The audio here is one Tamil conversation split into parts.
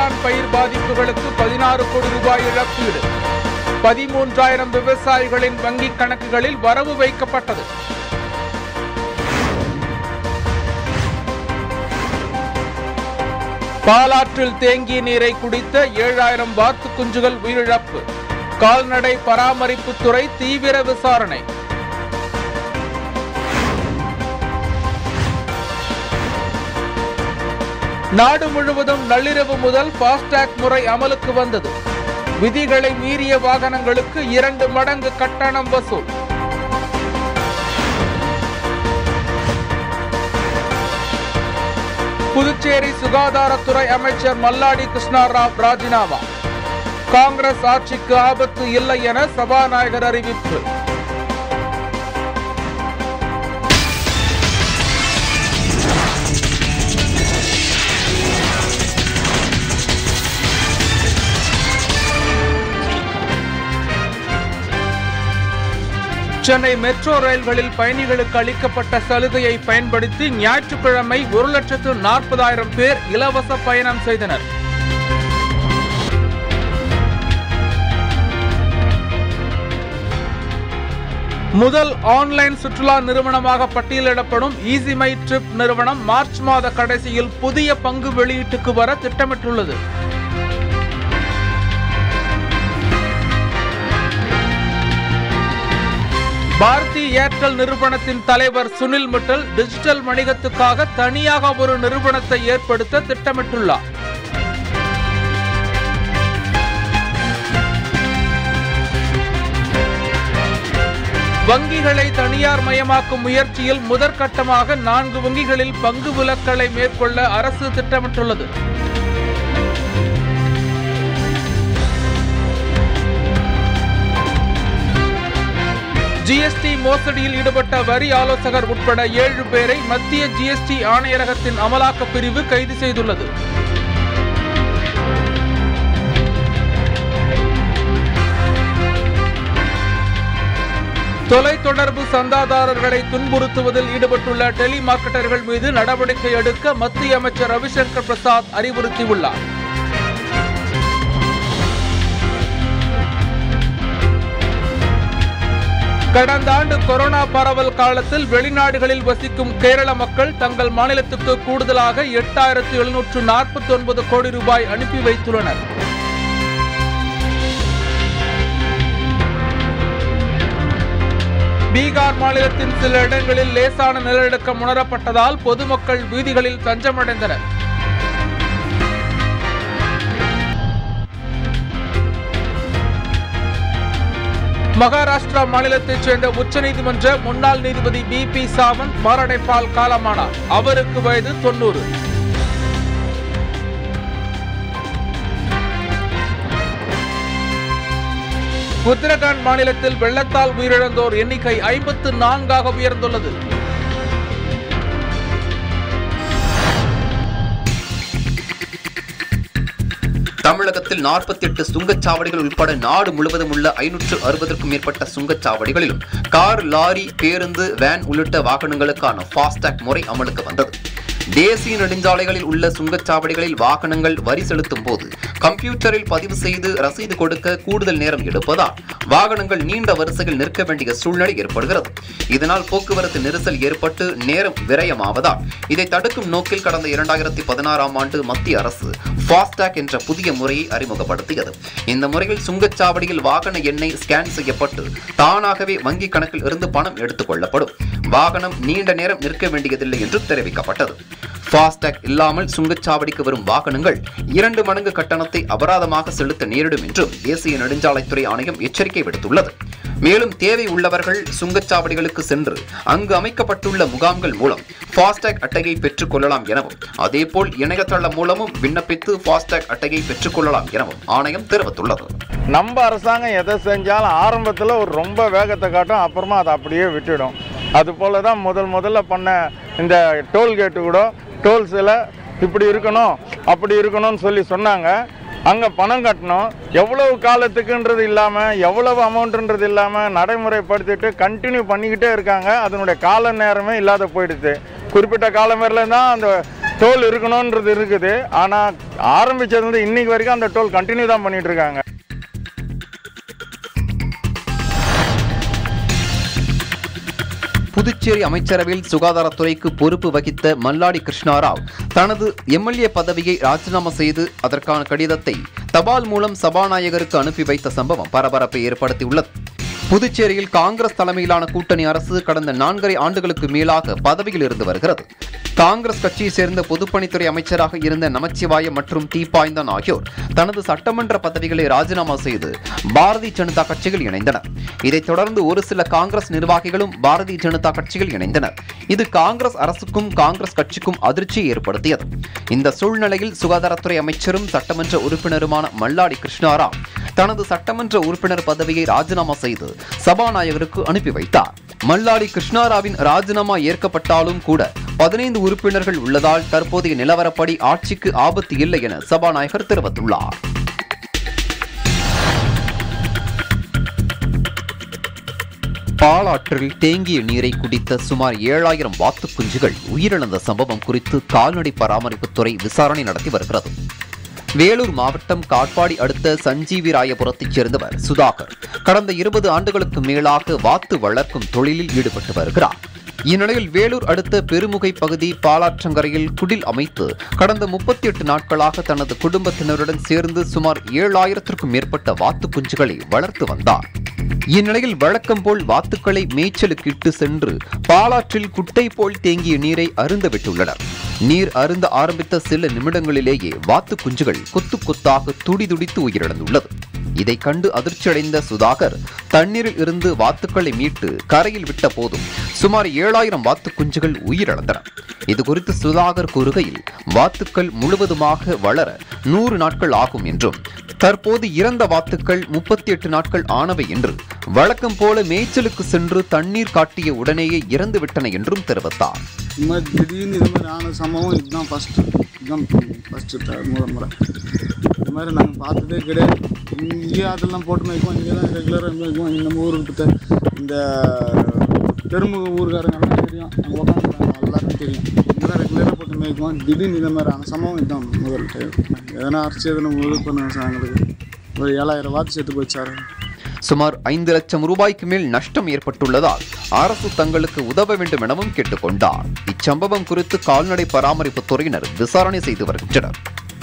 வேளாண் பயிர் பாதிப்புகளுக்கு பதினாறு கோடி ரூபாய் இழப்பீடு பதிமூன்றாயிரம் விவசாயிகளின் வங்கிக் கணக்குகளில் வரவு வைக்கப்பட்டது பாலாற்றில் தேங்கிய நீரை குடித்த ஏழாயிரம் வாத்து குஞ்சுகள் உயிரிழப்பு கால்நடை பராமரிப்புத்துறை தீவிர விசாரணை நாடு முழுவதும் நள்ளிரவு முதல் ஃபாஸ்டேக் முறை அமலுக்கு வந்தது விதிகளை மீறிய வாகனங்களுக்கு இரண்டு மடங்கு கட்டணம் வசூல் புதுச்சேரி சுகாதாரத்துறை அமைச்சர் மல்லாடி கிருஷ்ணாராவ் ராஜினாமா காங்கிரஸ் ஆட்சிக்கு ஆபத்து இல்லை என சபாநாயகர் அறிவிப்பு சென்னை மெட்ரோ ரயில்களில் பயணிகளுக்கு அளிக்கப்பட்ட சலுகையை பயன்படுத்தி ஞாயிற்றுக்கிழமை ஒரு லட்சத்து நாற்பதாயிரம் பேர் இலவச பயணம் செய்தனர் முதல் ஆன்லைன் சுற்றுலா நிறுவனமாக பட்டியலிடப்படும் ஈசிமை ட்ரிப் நிறுவனம் மார்ச் மாத கடைசியில் புதிய பங்கு வெளியீட்டுக்கு வர திட்டமிட்டுள்ளது பாரதி ஏர்டெல் நிறுவனத்தின் தலைவர் சுனில் மிட்டல் டிஜிட்டல் வணிகத்துக்காக தனியாக ஒரு நிறுவனத்தை ஏற்படுத்த திட்டமிட்டுள்ளார் வங்கிகளை தனியார் மயமாக்கும் முயற்சியில் முதற்கட்டமாக நான்கு வங்கிகளில் பங்கு விலக்கலை மேற்கொள்ள அரசு திட்டமிட்டுள்ளது ஜிஎஸ்டி மோசடியில் ஈடுபட்ட வரி ஆலோசகர் உட்பட ஏழு பேரை மத்திய ஜிஎஸ்டி ஆணையரகத்தின் அமலாக்க பிரிவு கைது செய்துள்ளது தொலைத்தொடர்பு சந்தாதாரர்களை துன்புறுத்துவதில் ஈடுபட்டுள்ள டெலி மார்க்கெட்டர்கள் மீது நடவடிக்கை எடுக்க மத்திய அமைச்சர் ரவிசங்கர் பிரசாத் அறிவுறுத்தியுள்ளார் கடந்த ஆண்டு கொரோனா பரவல் காலத்தில் வெளிநாடுகளில் வசிக்கும் கேரள மக்கள் தங்கள் மாநிலத்துக்கு கூடுதலாக எட்டாயிரத்து எழுநூற்று நாற்பத்தி ஒன்பது கோடி ரூபாய் அனுப்பி வைத்துள்ளனர் பீகார் மாநிலத்தின் சில இடங்களில் லேசான நிலநடுக்கம் உணரப்பட்டதால் பொதுமக்கள் வீதிகளில் தஞ்சமடைந்தனர் மகாராஷ்டிரா மாநிலத்தைச் சேர்ந்த உச்சநீதிமன்ற முன்னாள் நீதிபதி பி பி சாவந்த் மாரடைப்பால் காலமானார் அவருக்கு வயது தொண்ணூறு உத்தரகாண்ட் மாநிலத்தில் வெள்ளத்தால் உயிரிழந்தோர் எண்ணிக்கை ஐம்பத்து நான்காக உயர்ந்துள்ளது தமிழகத்தில் 48 சுங்கச்சாவடிகள் உட்பட நாடு முழுவதும் உள்ள ஐநூற்று அறுபதற்கும் மேற்பட்ட சுங்கச்சாவடிகளிலும் கார் லாரி பேருந்து வேன் உள்ளிட்ட வாகனங்களுக்கான ஃபாஸ்டாக் முறை அமலுக்கு வந்தது தேசிய நெடுஞ்சாலைகளில் உள்ள சுங்கச்சாவடிகளில் வாகனங்கள் வரி செலுத்தும் போது கம்ப்யூட்டரில் பதிவு செய்து ரசீது கொடுக்க கூடுதல் நேரம் எடுப்பதால் வாகனங்கள் நீண்ட வரிசையில் நிற்க வேண்டிய சூழ்நிலை ஏற்படுகிறது இதனால் போக்குவரத்து நெரிசல் ஏற்பட்டு நேரம் விரயமாவதால் இதை தடுக்கும் நோக்கில் கடந்த இரண்டாயிரத்தி பதினாறாம் ஆண்டு மத்திய அரசு ஃபாஸ்டாக் என்ற புதிய முறையை அறிமுகப்படுத்தியது இந்த முறையில் சுங்கச்சாவடியில் வாகன எண்ணை ஸ்கேன் செய்யப்பட்டு தானாகவே வங்கி கணக்கில் இருந்து பணம் எடுத்துக் கொள்ளப்படும் வாகனம் நீண்ட நேரம் நிற்க வேண்டியதில்லை என்று தெரிவிக்கப்பட்டது ஃபாஸ்டாக் இல்லாமல் சுங்கச்சாவடிக்கு வரும் வாகனங்கள் இரண்டு மடங்கு கட்டணத்தை அபராதமாக செலுத்த நேரிடும் என்றும் தேசிய நெடுஞ்சாலைத்துறை ஆணையம் எச்சரிக்கை விடுத்துள்ளது மேலும் தேவை உள்ளவர்கள் சுங்கச்சாவடிகளுக்கு சென்று அங்கு அமைக்கப்பட்டுள்ள முகாம்கள் மூலம் ஃபாஸ்டாக் அட்டையை பெற்றுக் கொள்ளலாம் எனவும் அதேபோல் இணையதளம் மூலமும் விண்ணப்பித்து ஃபாஸ்டாக் அட்டையை பெற்றுக் கொள்ளலாம் எனவும் ஆணையம் தெரிவித்துள்ளது நம்ம அரசாங்கம் எதை செஞ்சாலும் ஆரம்பத்தில் ஒரு ரொம்ப வேகத்தை காட்டும் அப்புறமா அதை அப்படியே விட்டுடும் அது போல தான் முதல் முதல்ல பண்ண இந்த டோல்கேட்டு கூட டோல்ஸில் இப்படி இருக்கணும் அப்படி இருக்கணும்னு சொல்லி சொன்னாங்க அங்கே பணம் கட்டணும் எவ்வளவு காலத்துக்குன்றது இல்லாமல் எவ்வளவு அமௌண்ட்டுன்றது இல்லாமல் நடைமுறைப்படுத்திட்டு கண்டினியூ பண்ணிக்கிட்டே இருக்காங்க அதனுடைய கால நேரமே இல்லாத போயிடுது குறிப்பிட்ட காலம் வரல தான் அந்த டோல் இருக்கணுன்றது இருக்குது ஆனால் ஆரம்பிச்சதுலேருந்து இன்னைக்கு வரைக்கும் அந்த டோல் கண்டினியூ தான் பண்ணிட்டு இருக்காங்க புதுச்சேரி அமைச்சரவையில் சுகாதாரத்துறைக்கு பொறுப்பு வகித்த மல்லாடி கிருஷ்ணாராவ் தனது எம்எல்ஏ பதவியை ராஜினாமா செய்து அதற்கான கடிதத்தை தபால் மூலம் சபாநாயகருக்கு அனுப்பி வைத்த சம்பவம் பரபரப்பை ஏற்படுத்தியுள்ளது புதுச்சேரியில் காங்கிரஸ் தலைமையிலான கூட்டணி அரசு கடந்த நான்கரை ஆண்டுகளுக்கு மேலாக பதவியில் இருந்து வருகிறது காங்கிரஸ் கட்சியை சேர்ந்த பொதுப்பணித்துறை அமைச்சராக இருந்த நமச்சிவாய மற்றும் தீபாய்ந்தான் ஆகியோர் தனது சட்டமன்ற பதவிகளை ராஜினாமா செய்து பாரதிய ஜனதா கட்சியில் இணைந்தனர் இதைத் தொடர்ந்து ஒரு சில காங்கிரஸ் நிர்வாகிகளும் பாரதிய ஜனதா கட்சியில் இணைந்தனர் இது காங்கிரஸ் அரசுக்கும் காங்கிரஸ் கட்சிக்கும் அதிர்ச்சியை ஏற்படுத்தியது இந்த சூழ்நிலையில் சுகாதாரத்துறை அமைச்சரும் சட்டமன்ற உறுப்பினருமான மல்லாடி கிருஷ்ணாராவ் தனது சட்டமன்ற உறுப்பினர் பதவியை ராஜினாமா செய்து சபாநாயகருக்கு அனுப்பி வைத்தார் மல்லாடி கிருஷ்ணாராவின் ராஜினாமா ஏற்கப்பட்டாலும் கூட பதினைந்து உறுப்பினர்கள் உள்ளதால் தற்போதைய நிலவரப்படி ஆட்சிக்கு ஆபத்து இல்லை என சபாநாயகர் தெரிவித்துள்ளார் பாலாற்றில் தேங்கிய நீரை குடித்த சுமார் ஏழாயிரம் வாத்து குஞ்சுகள் உயிரிழந்த சம்பவம் குறித்து கால்நடை பராமரிப்புத்துறை விசாரணை நடத்தி வருகிறது வேலூர் மாவட்டம் காட்பாடி அடுத்த சஞ்சீவி ராயபுரத்தைச் சேர்ந்தவர் சுதாகர் கடந்த இருபது ஆண்டுகளுக்கு மேலாக வாத்து வளர்க்கும் தொழிலில் ஈடுபட்டு வருகிறார் இந்நிலையில் வேலூர் அடுத்த பெருமுகை பகுதி பாலாற்றங்கரையில் குடில் அமைத்து கடந்த முப்பத்தி எட்டு நாட்களாக தனது குடும்பத்தினருடன் சேர்ந்து சுமார் ஏழாயிரத்திற்கும் மேற்பட்ட வாத்து குஞ்சுகளை வளர்த்து வந்தார் இந்நிலையில் வழக்கம் போல் வாத்துக்களை மேய்ச்சலுக்கு இட்டு சென்று பாலாற்றில் குட்டை போல் தேங்கிய நீரை அருந்த விட்டுள்ளனர் நீர் அருந்த ஆரம்பித்த சில நிமிடங்களிலேயே வாத்து குஞ்சுகள் கொத்து கொத்தாக துடி துடித்து உயிரிழந்துள்ளது இதை கண்டு அதிர்ச்சியடைந்த சுதாகர் தண்ணீரில் இருந்து வாத்துக்களை மீட்டு கரையில் விட்ட போதும் சுமார் ஏழாயிரம் வாத்து குஞ்சுகள் உயிரிழந்தன இது குறித்து சுதாகர் கூறுகையில் வாத்துக்கள் முழுவதுமாக வளர நூறு நாட்கள் ஆகும் என்றும் தற்போது இறந்த வாத்துக்கள் முப்பத்தி எட்டு நாட்கள் ஆனவை என்று வழக்கம் போல மேய்ச்சலுக்கு சென்று தண்ணீர் காட்டிய உடனேயே இறந்து விட்டன என்றும் தெரிவித்தார் இந்த மாதிரி திடீர்னு இது மாதிரி ஆன சம்பவம் இதுதான் ஃபஸ்ட்டு இதுதான் ஃபஸ்ட்டு முறை முறை இந்த மாதிரி நாங்கள் பார்த்ததே கிடையாது இங்கேயே அதெல்லாம் போட்டு மேய்க்குவோம் இங்கே தான் ரெகுலராக மேய்க்குவோம் நம்ம ஊருக்கு இந்த பெருமுக ஊருக்காரங்கெல்லாம் தெரியும் அங்கே உட்காந்துருக்காங்க எல்லாருக்கும் தெரியும் இங்கே தான் ரெகுலராக போட்டு மேய்க்குவோம் திடீர்னு இந்த மாதிரி ஆன சம்பவம் இதுதான் முதல் டைம் எதனா அரைச்சி எதனா உதவி பண்ணுங்க சார் எங்களுக்கு ஒரு ஏழாயிரம் வாத்து செத்து போச்சு சார் சுமார் ஐந்து லட்சம் ரூபாய்க்கு மேல் நஷ்டம் ஏற்பட்டுள்ளதால் அரசு தங்களுக்கு உதவ வேண்டும் எனவும் கேட்டுக்கொண்டார் இச்சம்பவம் குறித்து கால்நடை பராமரிப்புத் துறையினர் விசாரணை செய்து வருகின்றனர்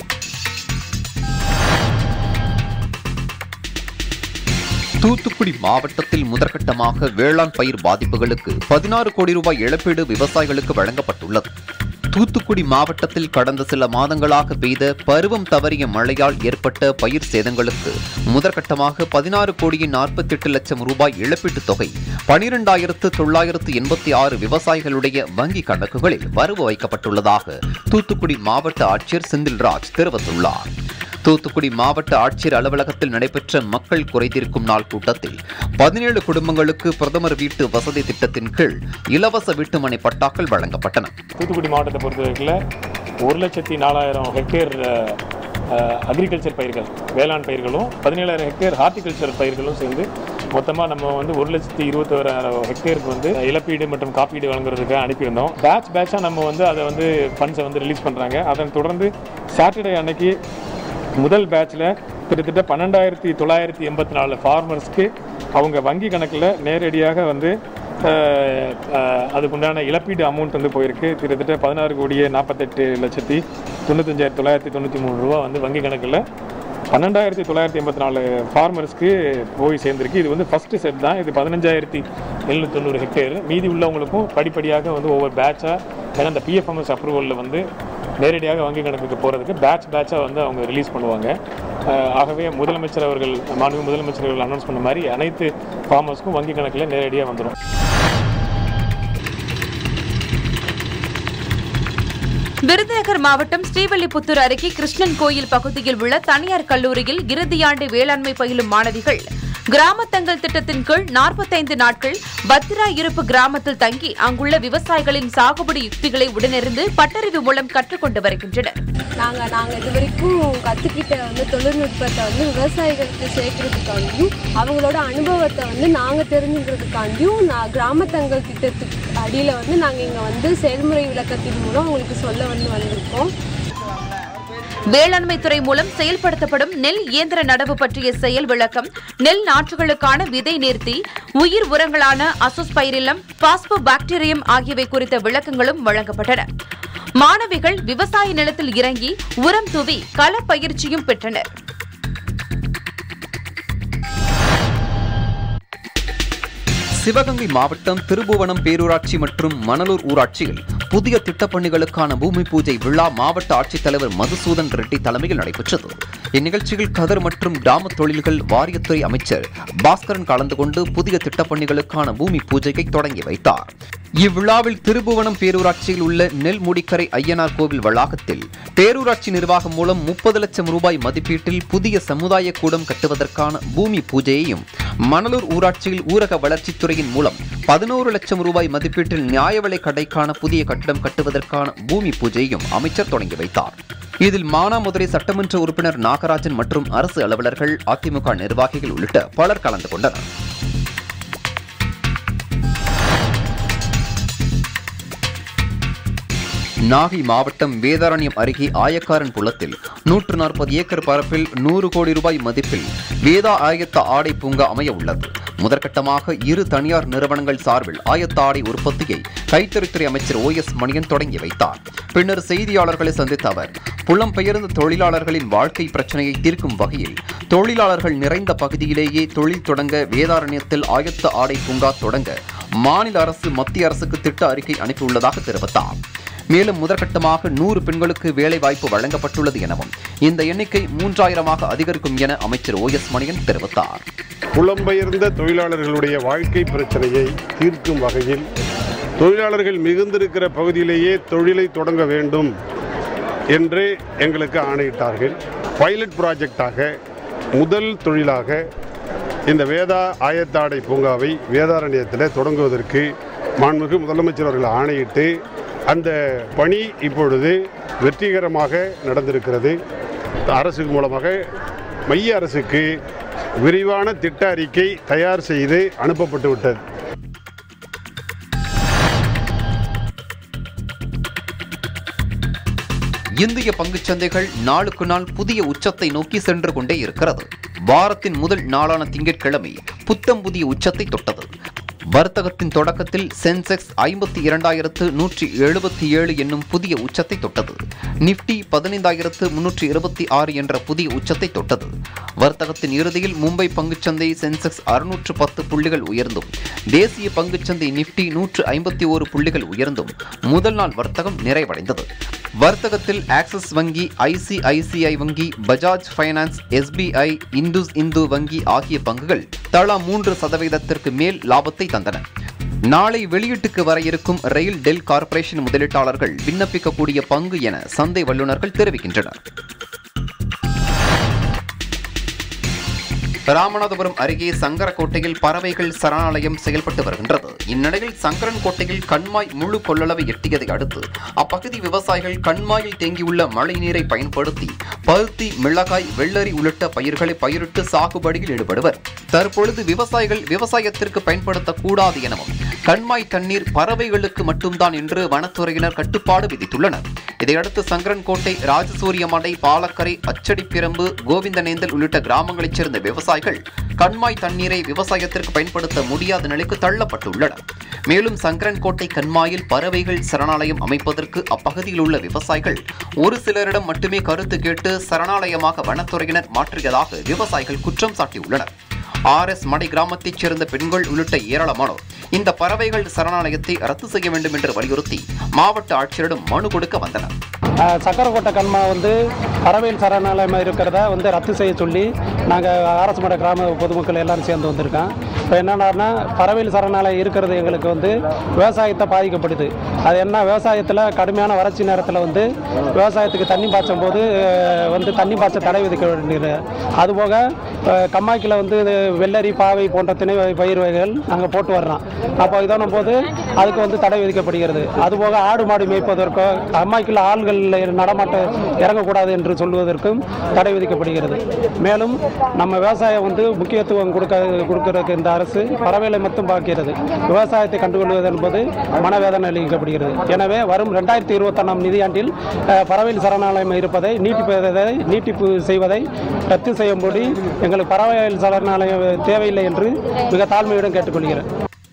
தூத்துக்குடி மாவட்டத்தில் முதற்கட்டமாக வேளாண் பயிர் பாதிப்புகளுக்கு பதினாறு கோடி ரூபாய் இழப்பீடு விவசாயிகளுக்கு வழங்கப்பட்டுள்ளது தூத்துக்குடி மாவட்டத்தில் கடந்த சில மாதங்களாக பெய்த பருவம் தவறிய மழையால் ஏற்பட்ட பயிர் சேதங்களுக்கு முதற்கட்டமாக பதினாறு கோடியே நாற்பத்தி எட்டு லட்சம் ரூபாய் இழப்பீட்டுத் தொகை பனிரெண்டாயிரத்து தொள்ளாயிரத்து எண்பத்தி ஆறு விவசாயிகளுடைய வங்கி கணக்குகளில் வரவு வைக்கப்பட்டுள்ளதாக தூத்துக்குடி மாவட்ட ஆட்சியர் செந்தில்ராஜ் தெரிவித்துள்ளார் தூத்துக்குடி மாவட்ட ஆட்சியர் அலுவலகத்தில் நடைபெற்ற மக்கள் குறைதீர்க்கும் நாள் கூட்டத்தில் பதினேழு குடும்பங்களுக்கு பிரதமர் வீட்டு வசதி திட்டத்தின் கீழ் இலவச வீட்டுமனை பட்டாக்கள் வழங்கப்பட்டன தூத்துக்குடி மாவட்டத்தை பொறுத்தவரைக்கும் ஒரு லட்சத்தி நாலாயிரம் ஹெக்டேர் அக்ரிகல்ச்சர் பயிர்கள் வேளாண் பயிர்களும் பதினேழாயிரம் ஹெக்டேர் ஹார்டிகல்ச்சர் பயிர்களும் சேர்ந்து மொத்தமாக நம்ம வந்து ஒரு லட்சத்தி இருபத்தோராயிரம் ஹெக்டேருக்கு வந்து இழப்பீடு மற்றும் காப்பீடு வழங்குறதுக்கு அனுப்பியிருந்தோம் பேட்ச் பேட்சாக நம்ம வந்து அதை வந்து ஃபண்ட்ஸை வந்து ரிலீஸ் பண்ணுறாங்க அதன் தொடர்ந்து சாட்டர்டே அன்னைக்கு முதல் பேட்ச்சில் கிட்டத்தட்ட பன்னெண்டாயிரத்தி தொள்ளாயிரத்தி எண்பத்தி நாலு ஃபார்மர்ஸ்க்கு அவங்க வங்கி கணக்கில் நேரடியாக வந்து அஹ், அஹ், அதுக்குண்டான இழப்பீடு அமௌண்ட் வந்து போயிருக்கு கிட்டத்தட்ட பதினாறு கோடியே நாற்பத்தெட்டு லட்சத்தி தொண்ணூத்தஞ்சாயிரத்தி தொள்ளாயிரத்தி தொண்ணூற்றி மூணு ரூபா வந்து வங்கி கணக்கில் பன்னெண்டாயிரத்தி தொள்ளாயிரத்தி எண்பத்தி நாலு ஃபார்மர்ஸ்க்கு போய் சேர்ந்துருக்கு இது வந்து ஃபஸ்ட்டு செட் தான் இது பதினஞ்சாயிரத்தி எழுநூற்றி தொண்ணூறு ஹெக்டேர் மீதி உள்ளவங்களுக்கும் படிப்படியாக வந்து ஒவ்வொரு பேட்சாக ஏன்னா இந்த பிஎஃப்எம்எஸ் அப்ரூவலில் வந்து நேரடியாக வங்கி கணக்குக்கு போகிறதுக்கு பேட்ச் பேட்சாக வந்து அவங்க ரிலீஸ் பண்ணுவாங்க அஹ் ஆகவே முதலமைச்சர் அவர்கள் மாண்பு முதலமைச்சர் அவர்கள் அனௌன்ஸ் பண்ண மாதிரி அனைத்து ஃபார்மர்ஸ்க்கும் வங்கி கணக்கில் நேரடியாக வந்துடும் விருதுநகர் மாவட்டம் ஸ்ரீவில்லிபுத்தூர் அருகே கிருஷ்ணன் கோயில் பகுதியில் உள்ள தனியார் கல்லூரியில் இறுதியாண்டு வேளாண்மை பயிலும் மாணவிகள் கிராமத்தங்கள் திட்டத்தின் கீழ் நாற்பத்தைந்து நாட்கள் பத்ரா இருப்பு கிராமத்தில் தங்கி அங்குள்ள விவசாயிகளின் சாகுபடி யுக்திகளை உடனிருந்து பட்டறிவு மூலம் கற்றுக்கொண்டு வருகின்றனர் நாங்கள் நாங்கள் இது வரைக்கும் கற்றுக்கிட்ட வந்து தொழில்நுட்பத்தை வந்து விவசாயிகளுக்கு சேர்க்கறதுக்காண்டியும் அவங்களோட அனுபவத்தை வந்து நாங்கள் தெரிஞ்சுக்கிறதுக்காண்டியும் நான் கிராமத்தங்கள் திட்டத்துக்கு அடியில் வந்து நாங்கள் இங்கே வந்து செயல்முறை விளக்கத்தின் மூலம் உங்களுக்கு சொல்ல வந்து வந்திருக்கோம் வேளாண்மை துறை மூலம் செயல்படுத்தப்படும் நெல் இயந்திர நடவு பற்றிய செயல் விளக்கம் நெல் நாற்றுகளுக்கான விதை நேர்த்தி உயிர் உரங்களான அசோஸ்பைரிலம் பாஸ்போ பாக்டீரியம் ஆகியவை குறித்த விளக்கங்களும் வழங்கப்பட்டன மாணவிகள் விவசாய நிலத்தில் இறங்கி உரம் தூவி கள பயிற்சியும் பெற்றனர் சிவகங்கை மாவட்டம் திருபுவனம் பேரூராட்சி மற்றும் மணலூர் ஊராட்சியில் புதிய திட்டப்பணிகளுக்கான பூமி பூஜை விழா மாவட்ட ஆட்சித்தலைவர் மதுசூதன் ரெட்டி தலைமையில் நடைபெற்றது இந்நிகழ்ச்சியில் கதர் மற்றும் கிராம தொழில்கள் வாரியத்துறை அமைச்சர் பாஸ்கரன் கலந்து கொண்டு புதிய திட்டப்பணிகளுக்கான பூமி பூஜையை தொடங்கி வைத்தார் இவ்விழாவில் திருபுவனம் பேரூராட்சியில் உள்ள நெல் முடிக்கரை ஐயனார் கோவில் வளாகத்தில் பேரூராட்சி நிர்வாகம் மூலம் முப்பது லட்சம் ரூபாய் மதிப்பீட்டில் புதிய சமுதாய கூடம் கட்டுவதற்கான பூமி பூஜையையும் மணலூர் ஊராட்சியில் ஊரக வளர்ச்சித்துறையின் மூலம் பதினோரு லட்சம் ரூபாய் மதிப்பீட்டில் நியாய விலை கடைக்கான புதிய கட்டிடம் கட்டுவதற்கான பூமி பூஜையையும் அமைச்சர் தொடங்கி வைத்தார் இதில் மானாமதுரை சட்டமன்ற உறுப்பினர் நாகராஜன் மற்றும் அரசு அலுவலர்கள் அதிமுக நிர்வாகிகள் உள்ளிட்ட பலர் கலந்து கொண்டனர் நாகை மாவட்டம் வேதாரண்யம் அருகே ஆயக்காரன் புலத்தில் நூற்று நாற்பது ஏக்கர் பரப்பில் நூறு கோடி ரூபாய் மதிப்பில் வேதா ஆயத்த ஆடை பூங்கா அமைய உள்ளது முதற்கட்டமாக இரு தனியார் நிறுவனங்கள் சார்பில் ஆயத்த ஆடை உற்பத்தியை கைத்தறித்துறை அமைச்சர் ஓ எஸ் மணியன் தொடங்கி வைத்தார் பின்னர் செய்தியாளர்களை சந்தித்த அவர் புலம்பெயர்ந்த தொழிலாளர்களின் வாழ்க்கை பிரச்சனையை தீர்க்கும் வகையில் தொழிலாளர்கள் நிறைந்த பகுதியிலேயே தொழில் தொடங்க வேதாரண்யத்தில் ஆயத்த ஆடை பூங்கா தொடங்க மாநில அரசு மத்திய அரசுக்கு திட்ட அறிக்கை அனுப்பியுள்ளதாக தெரிவித்தார் மேலும் முதற்கட்டமாக நூறு பெண்களுக்கு வேலை வாய்ப்பு வழங்கப்பட்டுள்ளது எனவும் இந்த எண்ணிக்கை மூன்றாயிரமாக அதிகரிக்கும் என அமைச்சர் ஓ எஸ் மணியன் தெரிவித்தார் புலம்பெயர்ந்த தொழிலாளர்களுடைய வாழ்க்கை பிரச்சனையை தீர்க்கும் வகையில் தொழிலாளர்கள் மிகுந்திருக்கிற பகுதியிலேயே தொழிலை தொடங்க வேண்டும் என்று எங்களுக்கு ஆணையிட்டார்கள் பைலட் ப்ராஜெக்டாக முதல் தொழிலாக இந்த வேதா ஆயத்தாடை பூங்காவை வேதாரண்யத்தில் தொடங்குவதற்கு மாண்புமிகு முதலமைச்சர் அவர்கள் ஆணையிட்டு அந்த பணி இப்பொழுது வெற்றிகரமாக நடந்திருக்கிறது அரசு மூலமாக மைய அரசுக்கு விரிவான திட்ட அறிக்கை தயார் செய்து அனுப்பப்பட்டு விட்டது இந்திய பங்குச் சந்தைகள் நாளுக்கு நாள் புதிய உச்சத்தை நோக்கி சென்று கொண்டே இருக்கிறது வாரத்தின் முதல் நாளான திங்கட்கிழமை புத்தம் புதிய உச்சத்தை தொட்டது வர்த்தகத்தின் தொடக்கத்தில் சென்செக்ஸ் ஐம்பத்தி இரண்டாயிரத்து நூற்றி எழுபத்தி ஏழு என்னும் புதிய உச்சத்தை தொட்டது நிப்டி பதினைந்தாயிரத்து முன்னூற்றி இருபத்தி ஆறு என்ற புதிய உச்சத்தை தொட்டது வர்த்தகத்தின் இறுதியில் மும்பை பங்குச்சந்தை சென்செக்ஸ் அறுநூற்று பத்து புள்ளிகள் உயர்ந்தும் தேசிய பங்குச்சந்தை நிப்டி நூற்று ஐம்பத்தி ஓரு புள்ளிகள் உயர்ந்தும் முதல் நாள் வர்த்தகம் நிறைவடைந்தது வர்த்தகத்தில் ஆக்சிஸ் வங்கி ஐசிஐசிஐ வங்கி Bajaj finance SBI IndusInd வங்கி ஆகிய பங்குகள் தலா மூன்று சதவீதத்திற்கு மேல் லாபத்தை தந்தன நாளை வெளியீட்டுக்கு வர இருக்கும் ரயில் டெல் கார்ப்பரேஷன் முதலீட்டாளர்கள் விண்ணப்பிக்கக்கூடிய பங்கு என சந்தை வல்லுநர்கள் தெரிவிக்கின்றனர் ராமநாதபுரம் அருகே சங்கரக்கோட்டையில் பறவைகள் சரணாலயம் செயல்பட்டு வருகின்றது இந்நிலையில் சங்கரன்கோட்டையில் கண்மாய் முழு கொள்ளளவை எட்டியதை அடுத்து அப்பகுதி விவசாயிகள் கண்மாயில் தேங்கியுள்ள மழைநீரை பயன்படுத்தி பருத்தி மிளகாய் வெள்ளரி உள்ளிட்ட பயிர்களை பயிரிட்டு சாகுபடியில் ஈடுபடுவர் தற்பொழுது விவசாயிகள் விவசாயத்திற்கு பயன்படுத்தக்கூடாது எனவும் கண்மாய் தண்ணீர் பறவைகளுக்கு மட்டும்தான் என்று வனத்துறையினர் கட்டுப்பாடு விதித்துள்ளனர் இதையடுத்து சங்கரன்கோட்டை ராஜசூரியமலை பாலக்கரை அச்சடிப்பிரம்பு கோவிந்தநேந்தல் உள்ளிட்ட கிராமங்களைச் சேர்ந்த விவசாயிகள் கண்மாய் தண்ணீரை விவசாயத்திற்கு பயன்படுத்த முடியாத நிலைக்கு தள்ளப்பட்டுள்ளனர் மேலும் சங்கரன்கோட்டை கண்மாயில் பறவைகள் சரணாலயம் அமைப்பதற்கு அப்பகுதியில் உள்ள விவசாயிகள் ஒரு சிலரிடம் மட்டுமே கருத்து கேட்டு சரணாலயமாக வனத்துறையினர் மாற்றியதாக விவசாயிகள் குற்றம் சாட்டியுள்ளனர் ஆர் எஸ் மடை கிராமத்தைச் சேர்ந்த பெண்கள் உள்ளிட்ட ஏராளமானோர் இந்த பறவைகள் சரணாலயத்தை ரத்து செய்ய வேண்டும் என்று வலியுறுத்தி மாவட்ட ஆட்சியரிடம் மனு கொடுக்க வந்தனர் ஆஹ் சக்கரக்கோட்டை கண்மா வந்து பறவைகள் சரணாலயம் இருக்கிறத வந்து ரத்து செய்ய சொல்லி நாங்கள் அரசு மட கிராம பொதுமக்கள் எல்லாரும் சேர்ந்து வந்திருக்கோம் இப்போ என்னன்னா பறவைகள் சரணாலயம் இருக்கிறது எங்களுக்கு வந்து விவசாயத்தை பாதிக்கப்படுது அது என்ன விவசாயத்தில் கடுமையான வறட்சி நேரத்தில் வந்து விவசாயத்துக்கு தண்ணி பாய்ச்சும் போது ஆஹ் வந்து தண்ணி பாய்ச்ச தடை விதிக்க வேண்டியது அதுபோக ஆஹ் கம்மாய்க்கில் வந்து இது வெள்ளரி பாவை போன்ற திணை வகை பயிர் வகைகள் நாங்கள் போட்டு வர்றோம் அப்போ இதனும் போது அதுக்கு வந்து தடை விதிக்கப்படுகிறது அதுபோக ஆடு மாடு மேய்ப்பதற்கோ கம்மாய்க்கில் ஆள்கள் நடமாட்ட இறங்கக்கூடாது என்று சொல்வதற்கும் தடை விதிக்கப்படுகிறது மேலும் நம்ம விவசாயம் வந்து முக்கியத்துவம் கொடுக்க கொடுக்கறதுக்கு இந்த அரசு பறவைகளை மட்டும் பார்க்கிறது விவசாயத்தை கண்டுகொள்வது என்பது மனவேதனை அளிக்கப்படுகிறது எனவே வரும் ரெண்டாயிரத்தி இருபத்தொன்னாம் நிதியாண்டில் அஹ், பறவைகள் சரணாலயம் இருப்பதை நீட்டிப்பதை நீட்டிப்பு செய்வதை ரத்து செய்யும்படி எங்களுக்கு பறவைகள் சரணாலயம் தேவையில்லை என்று மிக தாழ்மையுடன் கேட்டுக்கொள்கிறேன்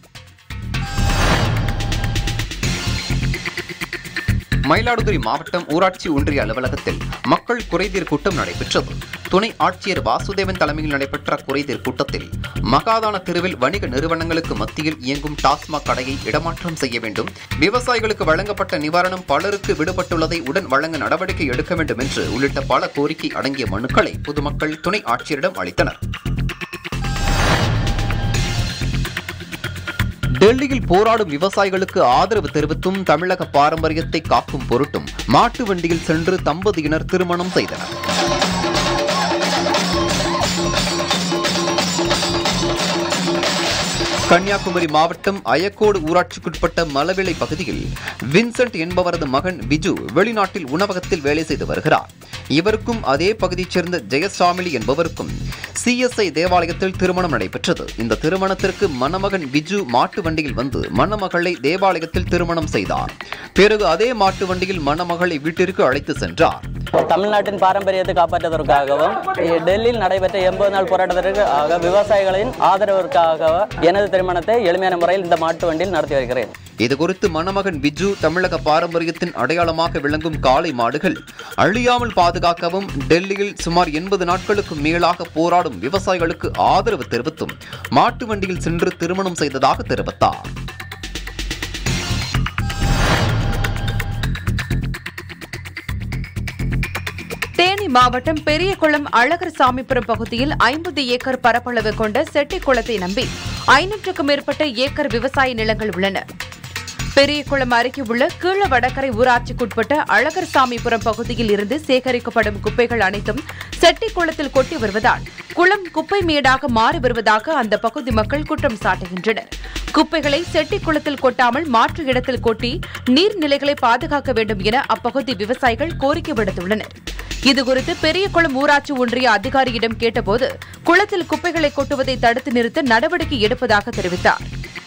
மயிலாடுதுறை மாவட்டம் ஊராட்சி ஒன்றிய அலுவலகத்தில் மக்கள் குறைதீர் கூட்டம் நடைபெற்றது துணை ஆட்சியர் வாசுதேவன் தலைமையில் நடைபெற்ற குறைதீர் கூட்டத்தில் மகாதான தெருவில் வணிக நிறுவனங்களுக்கு மத்தியில் இயங்கும் டாஸ்மாக் கடையை இடமாற்றம் செய்ய வேண்டும் விவசாயிகளுக்கு வழங்கப்பட்ட நிவாரணம் பலருக்கு விடுபட்டுள்ளதை உடன் வழங்க நடவடிக்கை எடுக்க வேண்டும் என்று உள்ளிட்ட பல கோரிக்கை அடங்கிய மனுக்களை பொதுமக்கள் துணை ஆட்சியரிடம் அளித்தனர் டெல்லியில் போராடும் விவசாயிகளுக்கு ஆதரவு தெரிவித்தும் தமிழக பாரம்பரியத்தை காக்கும் பொருட்டும் மாட்டு வண்டியில் சென்று தம்பதியினர் திருமணம் செய்தனர் கன்னியாகுமரி மாவட்டம் அயக்கோடு ஊராட்சிக்குட்பட்ட மலவிளை பகுதியில் வின்சென்ட் என்பவரது மகன் பிஜு வெளிநாட்டில் உணவகத்தில் வேலை செய்து வருகிறார் இவருக்கும் அதே பகுதியைச் சேர்ந்த ஜெயசாமிலி என்பவருக்கும் சிஎஸ்ஐ தேவாலயத்தில் திருமணம் நடைபெற்றது இந்த திருமணத்திற்கு மணமகன் பிஜு மாட்டு வண்டியில் வந்து மணமகளை தேவாலயத்தில் திருமணம் செய்தார் பிறகு அதே மாட்டு வண்டியில் மணமகளை வீட்டிற்கு அழைத்து சென்றார் தமிழ்நாட்டின் பாரம்பரியத்தை காப்பாற்றுவதற்காகவும் டெல்லியில் நடைபெற்ற எண்பது நாள் போராட்டத்திற்காக விவசாயிகளின் ஆதரவிற்காக எனது திருமணத்தை எளிமையான முறையில் இந்த மாட்டு வண்டியில் நடத்தி வருகிறேன் இதுகுறித்து மணமகன் பிஜு தமிழக பாரம்பரியத்தின் அடையாளமாக விளங்கும் காளை மாடுகள் அழியாமல் பாதுகாக்கவும் டெல்லியில் சுமார் எண்பது நாட்களுக்கு மேலாக போராடும் விவசாயிகளுக்கு ஆதரவு தெரிவித்தும் மாட்டு வண்டியில் சென்று திருமணம் செய்ததாக தெரிவித்தார் தேனி மாவட்டம் பெரியகுளம் அழகர் சாமிபுரம் பகுதியில் ஐம்பது ஏக்கர் பரப்பளவு கொண்ட செட்டி குளத்தை நம்பி ஐநூற்றுக்கும் மேற்பட்ட ஏக்கர் விவசாய நிலங்கள் உள்ளன பெரியகுளம் அருகே உள்ள கீழ வடகரை ஊராட்சிக்குட்பட்ட அழகர் சாமிபுரம் பகுதியில் இருந்து சேகரிக்கப்படும் குப்பைகள் அனைத்தும் செட்டி குளத்தில் கொட்டி வருவதால் குளம் குப்பை மேடாக மாறி வருவதாக அந்த பகுதி மக்கள் குற்றம் சாட்டுகின்றனர் குப்பைகளை செட்டி குளத்தில் கொட்டாமல் மாற்று இடத்தில் கொட்டி நீர்நிலைகளை பாதுகாக்க வேண்டும் என அப்பகுதி விவசாயிகள் கோரிக்கை விடுத்துள்ளனர் இதுகுறித்து பெரியகுளம் ஊராட்சி ஒன்றிய அதிகாரியிடம் கேட்டபோது குளத்தில் குப்பைகளை கொட்டுவதை தடுத்து நிறுத்த நடவடிக்கை எடுப்பதாக தெரிவித்தார்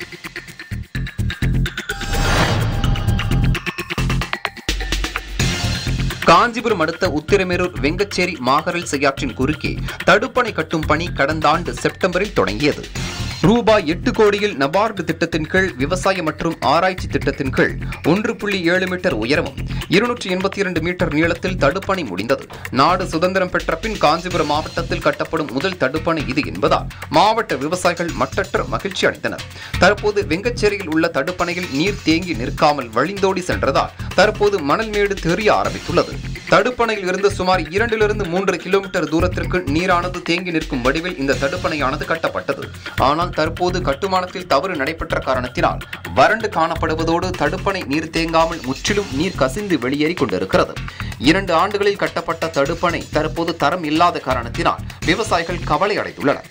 காஞ்சிபுரம் அடுத்த உத்திரமேரூர் வெங்கச்சேரி மாகரல் செய்யாற்றின் குறுக்கே தடுப்பணை கட்டும் பணி கடந்த ஆண்டு செப்டம்பரில் தொடங்கியது ரூபாய் எட்டு கோடியில் நபார்டு திட்டத்தின் கீழ் விவசாய மற்றும் ஆராய்ச்சி திட்டத்தின் கீழ் ஒன்று புள்ளி ஏழு மீட்டர் உயரமும் இருநூற்றி எண்பத்தி இரண்டு மீட்டர் நீளத்தில் தடுப்பணை முடிந்தது நாடு சுதந்திரம் பெற்ற பின் காஞ்சிபுரம் மாவட்டத்தில் கட்டப்படும் முதல் தடுப்பணை இது என்பதால் மாவட்ட விவசாயிகள் மட்டற்ற மகிழ்ச்சி அடைந்தனர் தற்போது வெங்கச்சேரியில் உள்ள தடுப்பணையில் நீர் தேங்கி நிற்காமல் வழிந்தோடி சென்றதால் தற்போது மணல் மேடு தெரிய ஆரம்பித்துள்ளது தடுப்பணையில் இருந்து சுமார் இரண்டிலிருந்து மூன்று கிலோமீட்டர் தூரத்திற்கு நீரானது தேங்கி நிற்கும் வடிவில் இந்த தடுப்பணையானது கட்டப்பட்டது ஆனால் தற்போது கட்டுமானத்தில் தவறு நடைபெற்ற காரணத்தினால் வறண்டு காணப்படுவதோடு தடுப்பணை நீர் தேங்காமல் முற்றிலும் நீர் கசிந்து வெளியேறி கொண்டிருக்கிறது இரண்டு ஆண்டுகளில் கட்டப்பட்ட தடுப்பணை தற்போது தரம் இல்லாத காரணத்தினால் விவசாயிகள் கவலை அடைந்துள்ளனர்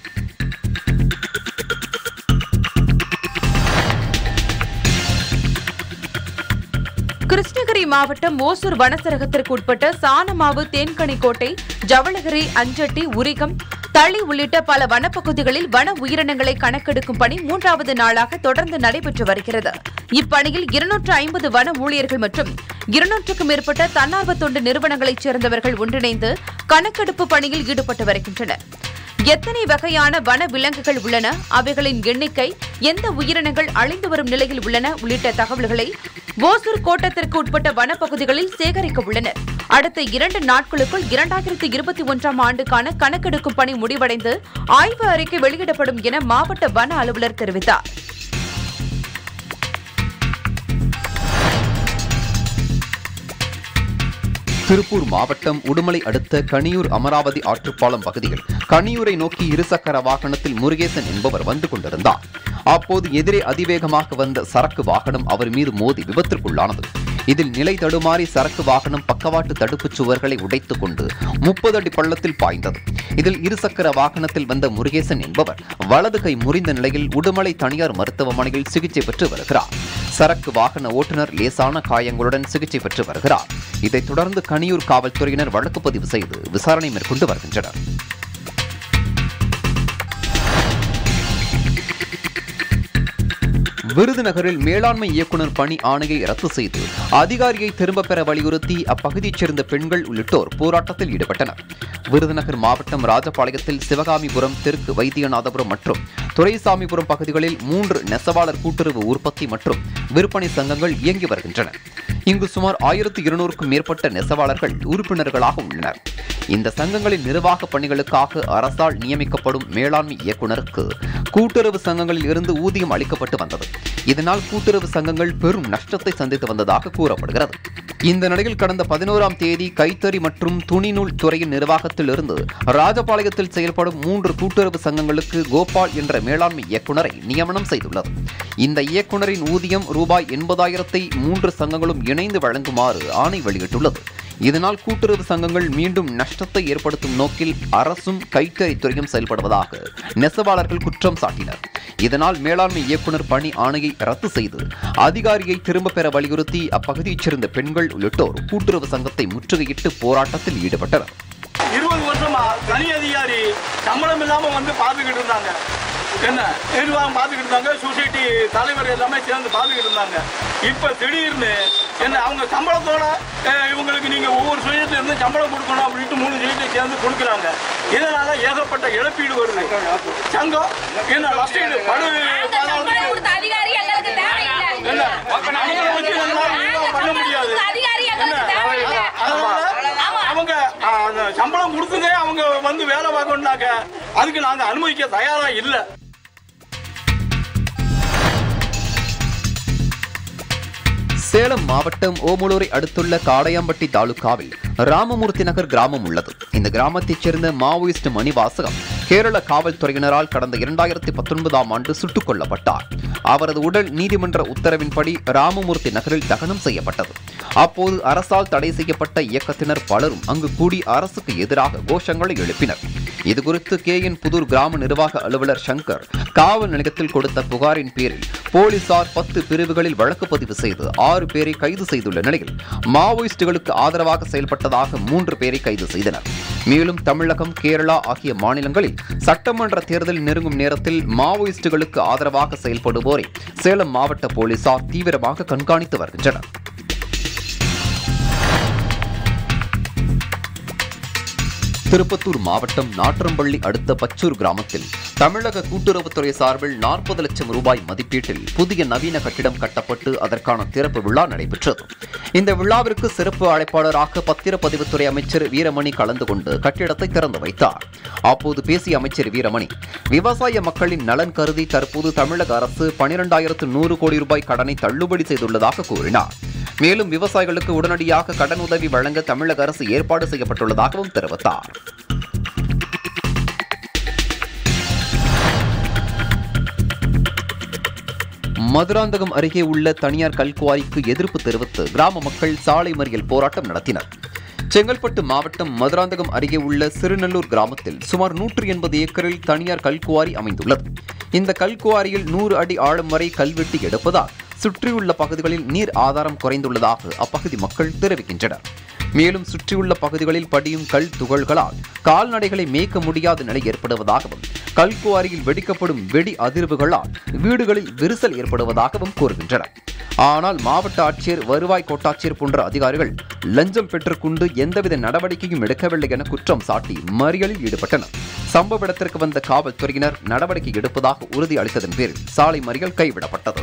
கிருஷ்ணகிரி மாவட்டம் ஓசூர் வனச்சரகத்திற்கு உட்பட்ட சானமாவு தேன்கனிக்கோட்டை ஜவளகிரி அஞ்சட்டி உரிகம் தளி உள்ளிட்ட பல வனப்பகுதிகளில் வன உயிரினங்களை கணக்கெடுக்கும் பணி மூன்றாவது நாளாக தொடர்ந்து நடைபெற்று வருகிறது இப்பணியில் இருநூற்று ஐம்பது வன ஊழியர்கள் மற்றும் இருநூற்றுக்கும் மேற்பட்ட தன்னார்வ தொண்டு நிறுவனங்களைச் சேர்ந்தவர்கள் ஒன்றிணைந்து கணக்கெடுப்பு பணியில் ஈடுபட்டு வருகின்றனர் எத்தனை வகையான வன விலங்குகள் உள்ளன அவைகளின் எண்ணிக்கை எந்த உயிரினங்கள் அழிந்து வரும் நிலையில் உள்ளன உள்ளிட்ட தகவல்களை ஓசூர் கோட்டத்திற்கு உட்பட்ட வனப்பகுதிகளில் சேகரிக்க உள்ளனர் அடுத்த இரண்டு நாட்களுக்குள் இரண்டாயிரத்தி இருபத்தி ஒன்றாம் ஆண்டுக்கான கணக்கெடுக்கும் பணி முடிவடைந்து ஆய்வு அறிக்கை வெளியிடப்படும் என மாவட்ட வன அலுவலர் தெரிவித்தார் திருப்பூர் மாவட்டம் உடுமலை அடுத்த கனியூர் அமராவதி ஆற்றுப்பாலம் பகுதியில் கனியூரை நோக்கி இருசக்கர வாகனத்தில் முருகேசன் என்பவர் வந்து கொண்டிருந்தார் அப்போது எதிரே அதிவேகமாக வந்த சரக்கு வாகனம் அவர் மீது மோதி விபத்திற்குள்ளானது இதில் நிலை தடுமாறி சரக்கு வாகனம் பக்கவாட்டு தடுப்புச் சுவர்களை உடைத்துக் கொண்டு முப்பது அடி பள்ளத்தில் பாய்ந்தது இதில் இருசக்கர வாகனத்தில் வந்த முருகேசன் என்பவர் வலது கை முறிந்த நிலையில் உடுமலை தனியார் மருத்துவமனையில் சிகிச்சை பெற்று வருகிறார் சரக்கு வாகன ஓட்டுநர் லேசான காயங்களுடன் சிகிச்சை பெற்று வருகிறார் இதைத் தொடர்ந்து கனியூர் காவல்துறையினர் வழக்கு பதிவு செய்து விசாரணை மேற்கொண்டு வருகின்றனர் விருதுநகரில் மேலாண்மை இயக்குனர் பணி ஆணையை ரத்து செய்து அதிகாரியை திரும்பப் பெற வலியுறுத்தி அப்பகுதியைச் சேர்ந்த பெண்கள் உள்ளிட்டோர் போராட்டத்தில் ஈடுபட்டனர் விருதுநகர் மாவட்டம் ராஜபாளையத்தில் சிவகாமிபுரம் தெற்கு வைத்தியநாதபுரம் மற்றும் துரைசாமிபுரம் பகுதிகளில் மூன்று நெசவாளர் கூட்டுறவு உற்பத்தி மற்றும் விற்பனை சங்கங்கள் இயங்கி வருகின்றன இங்கு சுமார் ஆயிரத்து இருநூறுக்கும் மேற்பட்ட நெசவாளர்கள் உறுப்பினர்களாக உள்ளனர் இந்த சங்கங்களின் நிர்வாக பணிகளுக்காக அரசால் நியமிக்கப்படும் மேலாண்மை இயக்குனருக்கு கூட்டுறவு சங்கங்களில் இருந்து ஊதியம் அளிக்கப்பட்டு வந்தது இதனால் கூட்டுறவு சங்கங்கள் பெரும் நஷ்டத்தை சந்தித்து வந்ததாக கூறப்படுகிறது இந்த நிலையில் கடந்த பதினோராம் தேதி கைத்தறி மற்றும் துணிநூல் துறையின் நிர்வாகத்தில் இருந்து ராஜபாளையத்தில் செயல்படும் மூன்று கூட்டுறவு சங்கங்களுக்கு கோபால் என்ற மேலாண்மை இயக்குனரை நியமனம் செய்துள்ளது இந்த இயக்குனரின் ஊதியம் ரூபாய் எண்பதாயிரத்தை மூன்று சங்கங்களும் இணைந்து வழங்குமாறு ஆணை வெளியிட்டுள்ளது இதனால் கூட்டுறவு சங்கங்கள் மீண்டும் நஷ்டத்தை ஏற்படுத்தும் நோக்கில் அரசும் கைத்தறித்துறையும் செயல்படுவதாக நெசவாளர்கள் குற்றம் சாட்டினர் இதனால் மேலாண்மை இயக்குனர் பணி ஆணையை ரத்து செய்து அதிகாரியை திரும்பப் பெற வலியுறுத்தி அப்பகுதியைச் சேர்ந்த பெண்கள் உள்ளிட்டோர் கூட்டுறவு சங்கத்தை முற்றுகையிட்டு போராட்டத்தில் ஈடுபட்டனர் இருபது வருஷமா தனி அதிகாரி சம்பளம் இல்லாம வந்து பார்த்துக்கிட்டு இருந்தாங்க என்ன நிர்வாகம் பார்த்துக்கிட்டு இருந்தாங்க சொசைட்டி தலைவர் எல்லாமே சேர்ந்து பார்த்துக்கிட்டு இருந்தாங்க இப்போ திடீர்னு என்ன அவங்க சம்பளத்தோட அஹ், இவங்களுக்கு நீங்க ஒவ்வொரு சொசைட்டில இருந்து சம்பளம் கொடுக்கணும் அப்படின்ட்டு மூணு சொசைட்டி சேர்ந்து கொடுக்குறாங்க இதனால ஏகப்பட்ட இழப்பீடு வருது சங்கம் என்ன நஷ்டீடு படு அதிகாரி எங்களுக்கு தேவையில்லை என்ன நம்மளை வச்சு நம்மளால நிர்வாகம் பண்ண முடியாது அதிகாரி என்ன எங்களுக்கு தேவையில்லை அதனால அவங்க ஆ, அந்த சம்பளம் கொடுத்துதே அவங்க வந்து வேலை பார்க்கணும்னாக்க அதுக்கு நாங்க அனுமதிக்க தயாரா இல்லை சேலம் மாவட்டம் ஓமலூரை அடுத்துள்ள காடையாம்பட்டி தாலுகாவில் ராமமூர்த்தி நகர் கிராமம் உள்ளது இந்த கிராமத்தைச் சேர்ந்த மாவோயிஸ்ட் மணிவாசகம் கேரள காவல்துறையினரால் கடந்த இரண்டாயிரத்தி பத்தொன்பதாம் ஆண்டு சுட்டுக் கொல்லப்பட்டார் அவரது உடல் நீதிமன்ற உத்தரவின்படி ராமமூர்த்தி நகரில் தகனம் செய்யப்பட்டது அப்போது அரசால் தடை செய்யப்பட்ட இயக்கத்தினர் பலரும் அங்கு கூடி அரசுக்கு எதிராக கோஷங்களை எழுப்பினர் இதுகுறித்து கே என் புதூர் கிராம நிர்வாக அலுவலர் சங்கர் காவல் நிலையத்தில் கொடுத்த புகாரின் பேரில் போலீசார் பத்து பிரிவுகளில் வழக்கு பதிவு செய்து ஆறு பேரை கைது செய்துள்ள நிலையில் மாவோயிஸ்டுகளுக்கு ஆதரவாக செயல்பட்டதாக மூன்று பேரை கைது செய்தனர் மேலும் தமிழகம் கேரளா ஆகிய மாநிலங்களில் சட்டமன்ற தேர்தல் நெருங்கும் நேரத்தில் மாவோயிஸ்டுகளுக்கு ஆதரவாக செயல்படுவோரை சேலம் மாவட்ட போலீசார் தீவிரமாக கண்காணித்து வருகின்றனர் திருப்பத்தூர் மாவட்டம் நாற்றம்பள்ளி அடுத்த பச்சூர் கிராமத்தில் தமிழக கூட்டுறவுத்துறை சார்பில் நாற்பது லட்சம் ரூபாய் மதிப்பீட்டில் புதிய நவீன கட்டிடம் கட்டப்பட்டு அதற்கான திறப்பு விழா நடைபெற்றது இந்த விழாவிற்கு சிறப்பு அழைப்பாளராக பத்திரப்பதிவுத்துறை அமைச்சர் வீரமணி கலந்து கொண்டு கட்டிடத்தை திறந்து வைத்தார் அப்போது பேசிய அமைச்சர் வீரமணி விவசாய மக்களின் நலன் கருதி தற்போது தமிழக அரசு பனிரெண்டாயிரத்து நூறு கோடி ரூபாய் கடனை தள்ளுபடி செய்துள்ளதாக கூறினார் மேலும் விவசாயிகளுக்கு உடனடியாக கடன் உதவி வழங்க தமிழக அரசு ஏற்பாடு செய்யப்பட்டுள்ளதாகவும் தெரிவித்தார் மதுராந்தகம் அருகே உள்ள தனியார் கல்குவாரிக்கு எதிர்ப்பு தெரிவித்து கிராம மக்கள் சாலை மறியல் போராட்டம் நடத்தினர் செங்கல்பட்டு மாவட்டம் மதுராந்தகம் அருகே உள்ள சிறுநல்லூர் கிராமத்தில் சுமார் நூற்று எண்பது ஏக்கரில் தனியார் கல்குவாரி அமைந்துள்ளது இந்த கல்குவாரியில் நூறு அடி ஆழம் வரை கல்வெட்டி எடுப்பதால் சுற்றியுள்ள பகுதிகளில் நீர் ஆதாரம் குறைந்துள்ளதாக அப்பகுதி மக்கள் தெரிவிக்கின்றனர் மேலும் சுற்றியுள்ள பகுதிகளில் படியும் கல் துகள்களால் கால்நடைகளை மேய்க்க முடியாத நிலை ஏற்படுவதாகவும் கல்குவாரியில் வெடிக்கப்படும் வெடி அதிர்வுகளால் வீடுகளில் விரிசல் ஏற்படுவதாகவும் கூறுகின்றனர் ஆனால் மாவட்ட ஆட்சியர் வருவாய் கோட்டாட்சியர் போன்ற அதிகாரிகள் லஞ்சம் பெற்றுக்கொண்டு எந்தவித நடவடிக்கையும் எடுக்கவில்லை என குற்றம் சாட்டி மறியலில் ஈடுபட்டனர் சம்பவ இடத்திற்கு வந்த காவல்துறையினர் நடவடிக்கை எடுப்பதாக உறுதி அளித்ததன் பேரில் சாலை மறியல் கைவிடப்பட்டது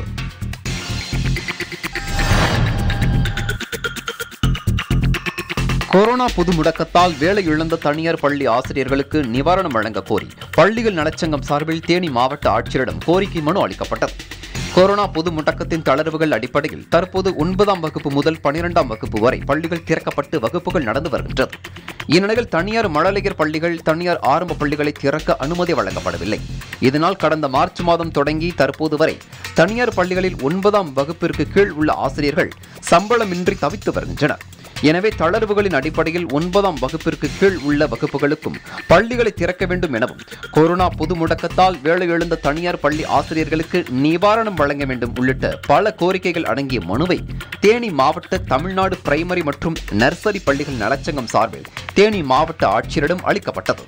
கொரோனா பொது முடக்கத்தால் வேலை இழந்த தனியார் பள்ளி ஆசிரியர்களுக்கு நிவாரணம் வழங்க கோரி பள்ளிகள் நலச்சங்கம் சார்பில் தேனி மாவட்ட ஆட்சியரிடம் கோரிக்கை மனு அளிக்கப்பட்டது கொரோனா பொது முடக்கத்தின் தளர்வுகள் அடிப்படையில் தற்போது ஒன்பதாம் வகுப்பு முதல் பனிரெண்டாம் வகுப்பு வரை பள்ளிகள் திறக்கப்பட்டு வகுப்புகள் நடந்து வருகின்றது இந்நிலையில் தனியார் மழலையர் பள்ளிகள் தனியார் ஆரம்ப பள்ளிகளை திறக்க அனுமதி வழங்கப்படவில்லை இதனால் கடந்த மார்ச் மாதம் தொடங்கி தற்போது வரை தனியார் பள்ளிகளில் ஒன்பதாம் வகுப்பிற்கு கீழ் உள்ள ஆசிரியர்கள் சம்பளமின்றி தவித்து வருகின்றனர் எனவே தளர்வுகளின் அடிப்படையில் ஒன்பதாம் வகுப்பிற்கு கீழ் உள்ள வகுப்புகளுக்கும் பள்ளிகளை திறக்க வேண்டும் எனவும் கொரோனா பொது முடக்கத்தால் வேலை எழுந்த தனியார் பள்ளி ஆசிரியர்களுக்கு நிவாரணம் வழங்க வேண்டும் உள்ளிட்ட பல கோரிக்கைகள் அடங்கிய மனுவை தேனி மாவட்ட தமிழ்நாடு பிரைமரி மற்றும் நர்சரி பள்ளிகள் நலச்சங்கம் சார்பில் தேனி மாவட்ட ஆட்சியரிடம் அளிக்கப்பட்டது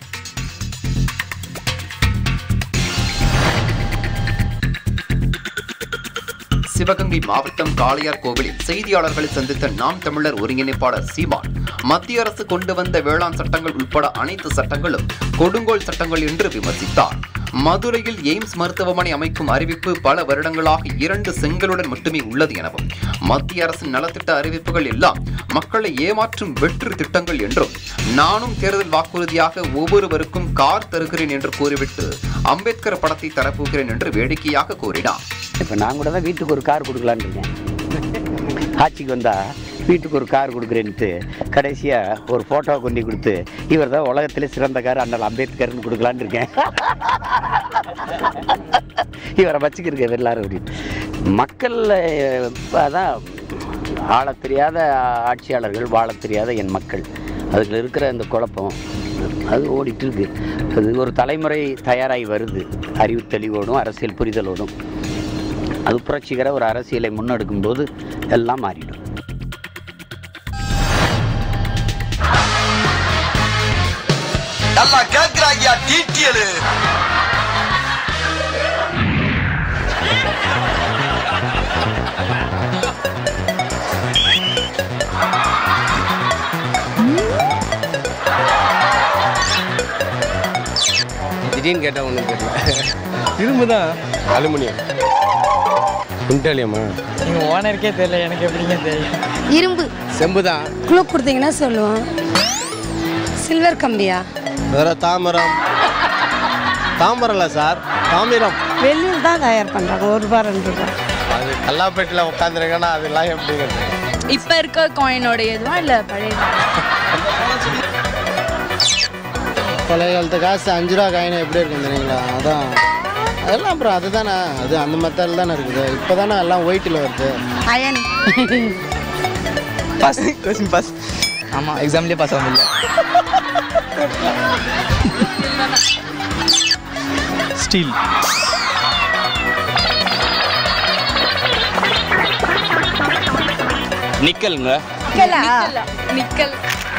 சிவகங்கை மாவட்டம் காளையார் கோவிலில் செய்தியாளர்களை சந்தித்த நாம் தமிழர் ஒருங்கிணைப்பாளர் சீமான் மத்திய அரசு கொண்டு வந்த வேளாண் சட்டங்கள் உட்பட அனைத்து சட்டங்களும் கொடுங்கோல் சட்டங்கள் என்று விமர்சித்தார் மதுரையில் எய்ம்ஸ் மருத்துவமனை அமைக்கும் அறிவிப்பு பல வருடங்களாக இரண்டு செங்கலுடன் மட்டுமே உள்ளது எனவும் மத்திய அரசின் நலத்திட்ட அறிவிப்புகள் எல்லாம் மக்களை ஏமாற்றும் வெற்று திட்டங்கள் என்றும் நானும் தேர்தல் வாக்குறுதியாக ஒவ்வொருவருக்கும் கார் தருகிறேன் என்று கூறிவிட்டு அம்பேத்கர் படத்தை தரப்போகிறேன் என்று வேடிக்கையாக கூறினார் இப்போ நான் கூட தான் வீட்டுக்கு ஒரு கார் கொடுக்கலான்னு இருக்கேன் ஆட்சிக்கு வந்தா வீட்டுக்கு ஒரு கார் கொடுக்குறேன்ட்டு கடைசியாக ஒரு ஃபோட்டோ கொண்டு கொடுத்து இவர் தான் உலகத்திலே சிறந்த கார் அண்ணல் அம்பேத்கர்னு கொடுக்கலான்னு இருக்கேன் இவரை வச்சுக்கிருக்க எல்லாரும் அப்படின்னு மக்கள் அதான் ஆளத் தெரியாத ஆட்சியாளர்கள் வாழத் தெரியாத என் மக்கள் அதுல இருக்கிற அந்த குழப்பம் அது ஓடிட்டு இருக்கு அது ஒரு தலைமுறை தயாராகி வருது அறிவு தெளிவோடும் அரசியல் புரிதலோடும் அது புரட்சிகர ஒரு அரசியலை முன்னெடுக்கும் போது எல்லாம் மாறிடும் நல்லா கேக்குறாங்க டீட்டியலு திடீர்னு கேட்டால் ஒன்றும் தெரியல இரும்பு தான் அலுமினியம் குண்டாலியம்மா நீங்கள் ஓனருக்கே தெரியல எனக்கு எப்படிங்க தெரியும் இரும்பு செம்பு தான் குழு கொடுத்தீங்கன்னா சொல்லுவோம் சில்வர் கம்பியா வேற தாமரம் தாமரம் இல்லை சார் தாமிரம் வெளியில் தான் தயார் பண்ணுறாங்க ஒரு ரூபா ரெண்டு ரூபா அது கல்லாப்பேட்டில் உட்காந்துருக்கேன்னா அதெல்லாம் எப்படிங்கிறது இப்போ இருக்க காயினோட இதுவா இல்லை பழைய பழைய காலத்து காசு அஞ்சு ரூபா காயின் எப்படி இருக்கும் தெரியுங்களா அதான் அதெல்லாம் அப்புறம் அதுதானே அது அந்த மெத்தடில் தானே இருக்குது இப்போ தானே எல்லாம் ஒயிட்டில் வருது அயன் பாஸ் கொஸ்டின் பாஸ் ஆமாம் எக்ஸாம்லேயே பாஸ் ஆக முடியல ஸ்டீல் நிக்கலுங்க நிக்கலா நிக்கல்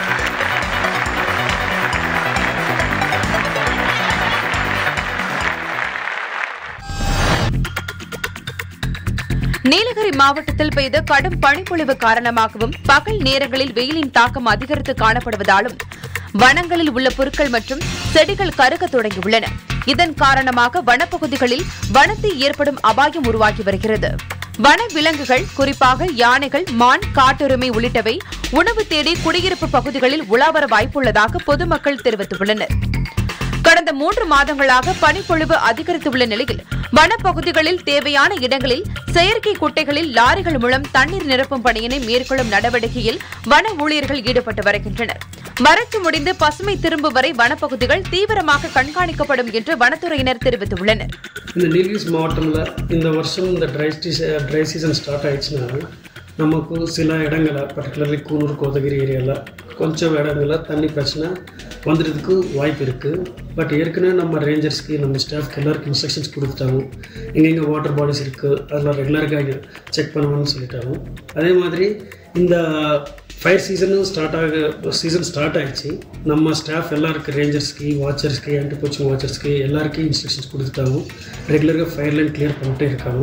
நீலகிரி மாவட்டத்தில் பெய்த கடும் பனிப்பொழிவு காரணமாகவும் பகல் நேரங்களில் வெயிலின் தாக்கம் அதிகரித்து காணப்படுவதாலும் வனங்களில் உள்ள பொருட்கள் மற்றும் செடிகள் கருக தொடங்கியுள்ளன இதன் காரணமாக வனப்பகுதிகளில் வனத்தில் ஏற்படும் அபாயம் உருவாகி வருகிறது வன விலங்குகள் குறிப்பாக யானைகள் மான் காட்டெருமை உள்ளிட்டவை உணவு தேடி குடியிருப்பு பகுதிகளில் உலாவர வாய்ப்புள்ளதாக பொதுமக்கள் தெரிவித்துள்ளனர் கடந்த மூன்று மாதங்களாக பனிப்பொழிவு அதிகரித்துள்ள நிலையில் வனப்பகுதிகளில் தேவையான இடங்களில் செயற்கை குட்டைகளில் லாரிகள் மூலம் தண்ணீர் நிரப்பும் பணியினை மேற்கொள்ளும் நடவடிக்கையில் வன ஊழியர்கள் ஈடுபட்டு வருகின்றனர் வறட்சி முடிந்து பசுமை திரும்பும் வரை வனப்பகுதிகள் தீவிரமாக கண்காணிக்கப்படும் என்று வனத்துறையினர் தெரிவித்துள்ளனர் இந்த நீலகிரிஸ் மாவட்டத்தில் இந்த வருஷம் இந்த ட்ரை ட்ரை சீசன் ஸ்டார்ட் ஆயிடுச்சுன்னா நமக்கு சில இடங்களில் பர்டிகுலர்லி கூனூர் கோத்தகிரி ஏரியாவில் கொஞ்சம் இடங்களில் தண்ணி பிரச்சனை வந்துடுறதுக்கு வாய்ப்பு இருக்குது பட் ஏற்கனவே நம்ம ரேஞ்சர்ஸ்க்கு நம்ம ஸ்டாஃப்க்கு எல்லாருக்கும் இன்ஸ்ட்ரக்ஷன்ஸ் கொடுத்துட்டாங்க எங்கெங்கே வாட்டர் பாடிஸ் இருக்குது அதில் ரெகுலராக செக் பண்ணுவோம்னு சொல்லிட்டாங்க அதே மாதிரி இந்த ஃபயர் சீசனும் ஸ்டார்ட் ஆக சீசன் ஸ்டார்ட் ஆயிடுச்சு நம்ம ஸ்டாஃப் எல்லாருக்கும் ரேஞ்சர்ஸ்க்கு வாட்சர்ஸ்க்கு ஆன்டி போச்சிங் வாட்சர்ஸ்க்கு எல்லாருக்கும் இன்ஸ்ட்ரக்ஷன்ஸ் கொடுத்துட்டாங்க ரெகுலராக ஃபயர் லைன் கிளியர் பண்ணிட்டே இருக்காங்க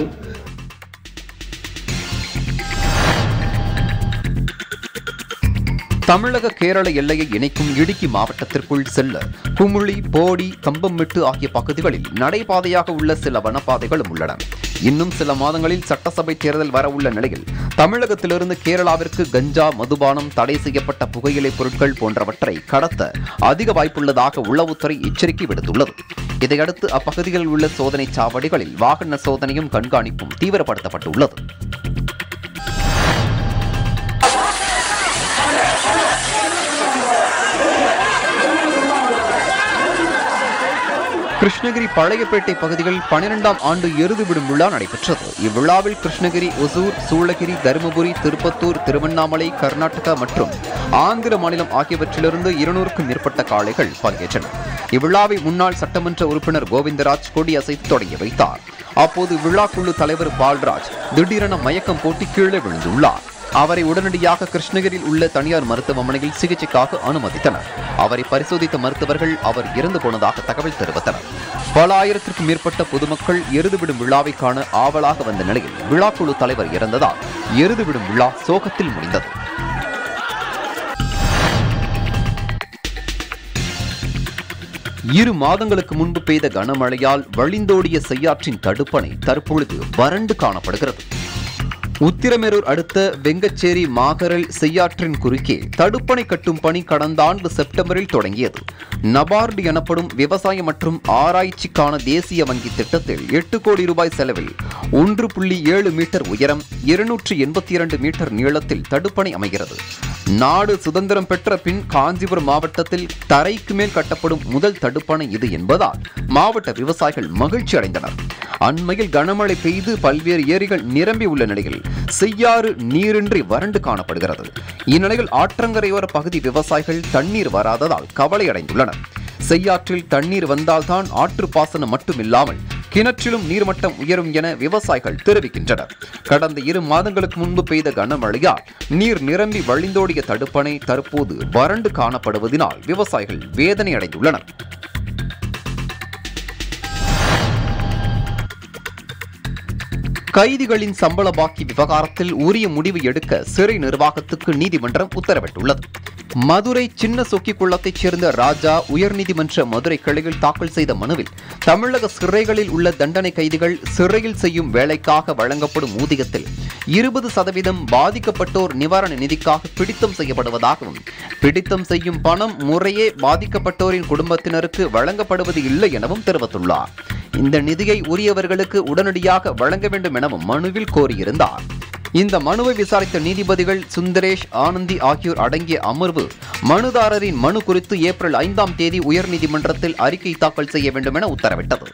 தமிழக கேரள எல்லையை இணைக்கும் இடுக்கி மாவட்டத்திற்குள் செல்ல குமுளி போடி கம்பம்மெட்டு ஆகிய பகுதிகளில் நடைபாதையாக உள்ள சில வனப்பாதைகளும் உள்ளன இன்னும் சில மாதங்களில் சட்டசபை தேர்தல் வர உள்ள நிலையில் தமிழகத்திலிருந்து கேரளாவிற்கு கஞ்சா மதுபானம் தடை செய்யப்பட்ட புகையிலை பொருட்கள் போன்றவற்றை கடத்த அதிக வாய்ப்புள்ளதாக உளவுத்துறை எச்சரிக்கை விடுத்துள்ளது இதையடுத்து அப்பகுதிகளில் உள்ள சோதனை சாவடிகளில் வாகன சோதனையும் கண்காணிப்பும் தீவிரப்படுத்தப்பட்டுள்ளது கிருஷ்ணகிரி பழையப்பேட்டை பகுதிகளில் பனிரெண்டாம் ஆண்டு எருது விடும் விழா நடைபெற்றது இவ்விழாவில் கிருஷ்ணகிரி ஒசூர் சூளகிரி தருமபுரி திருப்பத்தூர் திருவண்ணாமலை கர்நாடகா மற்றும் ஆந்திர மாநிலம் ஆகியவற்றிலிருந்து இருநூறுக்கும் மேற்பட்ட காளைகள் பங்கேற்றன இவ்விழாவை முன்னாள் சட்டமன்ற உறுப்பினர் கோவிந்தராஜ் கொடியசைத்து தொடங்கி வைத்தார் அப்போது விழாக்குழு தலைவர் பால்ராஜ் திடீரென மயக்கம் போட்டு கீழே விழுந்துள்ளார் அவரை உடனடியாக கிருஷ்ணகிரியில் உள்ள தனியார் மருத்துவமனையில் சிகிச்சைக்காக அனுமதித்தனர் அவரை பரிசோதித்த மருத்துவர்கள் அவர் இறந்து போனதாக தகவல் தெரிவித்தனர் பல ஆயிரத்திற்கும் மேற்பட்ட பொதுமக்கள் எருதுவிடும் விழாவை காண ஆவலாக வந்த நிலையில் விழாக்குழு தலைவர் இறந்ததால் எருதுவிடும் விழா சோகத்தில் முடிந்தது இரு மாதங்களுக்கு முன்பு பெய்த கனமழையால் வழிந்தோடிய செய்யாற்றின் தடுப்பணை தற்பொழுது வறண்டு காணப்படுகிறது உத்திரமேரூர் அடுத்த வெங்கச்சேரி மாகரல் செய்யாற்றின் குறுக்கே தடுப்பணை கட்டும் பணி கடந்த ஆண்டு செப்டம்பரில் தொடங்கியது நபார்டு எனப்படும் விவசாய மற்றும் ஆராய்ச்சிக்கான தேசிய வங்கி திட்டத்தில் எட்டு கோடி ரூபாய் செலவில் ஒன்று புள்ளி ஏழு மீட்டர் உயரம் இருநூற்றி எண்பத்தி இரண்டு மீட்டர் நீளத்தில் தடுப்பணை அமைகிறது நாடு சுதந்திரம் பெற்ற பின் காஞ்சிபுரம் மாவட்டத்தில் தரைக்கு மேல் கட்டப்படும் முதல் தடுப்பணை இது என்பதால் மாவட்ட விவசாயிகள் மகிழ்ச்சி அடைந்தனர் அண்மையில் கனமழை பெய்து பல்வேறு ஏரிகள் நிரம்பி உள்ள நிலையில் செய்யாறு நீரின்றி வறண்டு காணப்படுகிறது இந்நிலையில் ஆற்றங்கரையோர பகுதி விவசாயிகள் தண்ணீர் வராததால் கவலை அடைந்துள்ளனர் செய்யாற்றில் தண்ணீர் வந்தால்தான் ஆற்று பாசனம் மட்டுமில்லாமல் கிணற்றிலும் நீர்மட்டம் உயரும் என விவசாயிகள் தெரிவிக்கின்றனர் கடந்த இரு மாதங்களுக்கு முன்பு பெய்த கனமழையால் நீர் நிரம்பி வழிந்தோடிய தடுப்பணை தற்போது வறண்டு காணப்படுவதினால் விவசாயிகள் வேதனை அடைந்துள்ளனர் கைதிகளின் சம்பள பாக்கி விவகாரத்தில் உரிய முடிவு எடுக்க சிறை நிர்வாகத்துக்கு நீதிமன்றம் உத்தரவிட்டுள்ளது மதுரை சின்ன சொக்கி குளத்தைச் சேர்ந்த ராஜா உயர்நீதிமன்ற மதுரை கிளையில் தாக்கல் செய்த மனுவில் தமிழக சிறைகளில் உள்ள தண்டனை கைதிகள் சிறையில் செய்யும் வேலைக்காக வழங்கப்படும் ஊதியத்தில் இருபது சதவீதம் பாதிக்கப்பட்டோர் நிவாரண நிதிக்காக பிடித்தம் செய்யப்படுவதாகவும் பிடித்தம் செய்யும் பணம் முறையே பாதிக்கப்பட்டோரின் குடும்பத்தினருக்கு வழங்கப்படுவது இல்லை எனவும் தெரிவித்துள்ளார் இந்த நிதியை உரியவர்களுக்கு உடனடியாக வழங்க வேண்டும் எனவும் மனுவில் கோரியிருந்தார் இந்த மனுவை விசாரித்த நீதிபதிகள் சுந்தரேஷ் ஆனந்தி ஆகியோர் அடங்கிய அமர்வு மனுதாரரின் மனு குறித்து ஏப்ரல் ஐந்தாம் தேதி உயர்நீதிமன்றத்தில் அறிக்கை தாக்கல் செய்ய வேண்டும் என உத்தரவிட்டது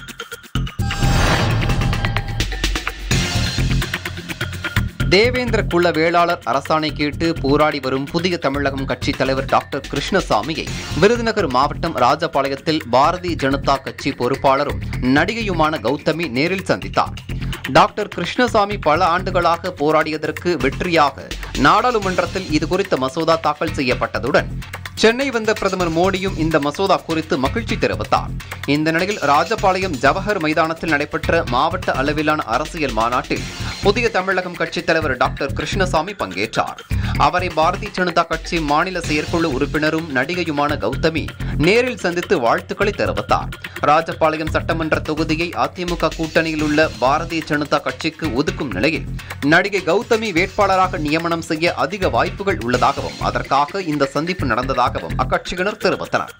தேவேந்திர குல வேளாளர் அரசாணை கேட்டு போராடி வரும் புதிய தமிழகம் கட்சி தலைவர் டாக்டர் கிருஷ்ணசாமியை விருதுநகர் மாவட்டம் ராஜபாளையத்தில் பாரதிய ஜனதா கட்சி பொறுப்பாளரும் நடிகையுமான கௌதமி நேரில் சந்தித்தார் டாக்டர் கிருஷ்ணசாமி பல ஆண்டுகளாக போராடியதற்கு வெற்றியாக நாடாளுமன்றத்தில் இது குறித்த மசோதா தாக்கல் செய்யப்பட்டதுடன் சென்னை வந்த பிரதமர் மோடியும் இந்த மசோதா குறித்து மகிழ்ச்சி தெரிவித்தார் இந்த நிலையில் ராஜபாளையம் ஜவஹர் மைதானத்தில் நடைபெற்ற மாவட்ட அளவிலான அரசியல் மாநாட்டில் புதிய தமிழகம் கட்சித் தலைவர் டாக்டர் கிருஷ்ணசாமி பங்கேற்றார் அவரை பாரதிய ஜனதா கட்சி மாநில செயற்குழு உறுப்பினரும் நடிகையுமான கௌதமி நேரில் சந்தித்து வாழ்த்துக்களை தெரிவித்தார் ராஜபாளையம் சட்டமன்ற தொகுதியை அதிமுக கூட்டணியில் உள்ள பாரதிய ஜனதா கட்சிக்கு ஒதுக்கும் நிலையில் நடிகை கௌதமி வேட்பாளராக நியமனம் செய்ய அதிக வாய்ப்புகள் உள்ளதாகவும் அதற்காக இந்த சந்திப்பு நடந்ததாகவும் அக்கட்சியினர் தெரிவித்தனர்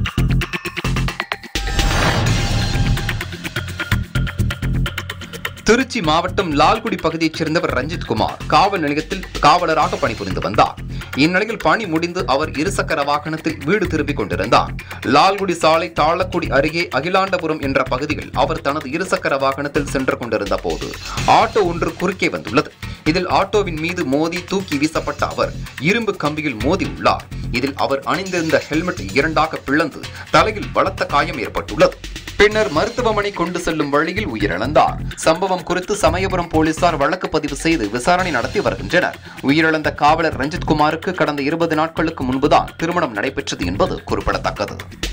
திருச்சி மாவட்டம் லால்குடி பகுதியைச் சேர்ந்தவர் ரஞ்சித் குமார் காவல் நிலையத்தில் காவலராக பணிபுரிந்து வந்தார் இந்நிலையில் பணி முடிந்து அவர் இருசக்கர வாகனத்தில் வீடு திரும்பிக் கொண்டிருந்தார் லால்குடி சாலை தாளக்குடி அருகே அகிலாண்டபுரம் என்ற பகுதியில் அவர் தனது இருசக்கர வாகனத்தில் சென்று கொண்டிருந்த போது ஆட்டோ ஒன்று குறுக்கே வந்துள்ளது இதில் ஆட்டோவின் மீது மோதி தூக்கி வீசப்பட்ட அவர் இரும்பு கம்பியில் மோதி உள்ளார் இதில் அவர் அணிந்திருந்த ஹெல்மெட் இரண்டாக பிளந்து தலையில் பலத்த காயம் ஏற்பட்டுள்ளது பின்னர் மருத்துவமனை கொண்டு செல்லும் வழியில் உயிரிழந்தார் சம்பவம் குறித்து சமயபுரம் போலீசார் வழக்கு பதிவு செய்து விசாரணை நடத்தி வருகின்றனர் உயிரிழந்த காவலர் ரஞ்சித் குமாருக்கு கடந்த இருபது நாட்களுக்கு முன்புதான் திருமணம் நடைபெற்றது என்பது குறிப்பிடத்தக்கது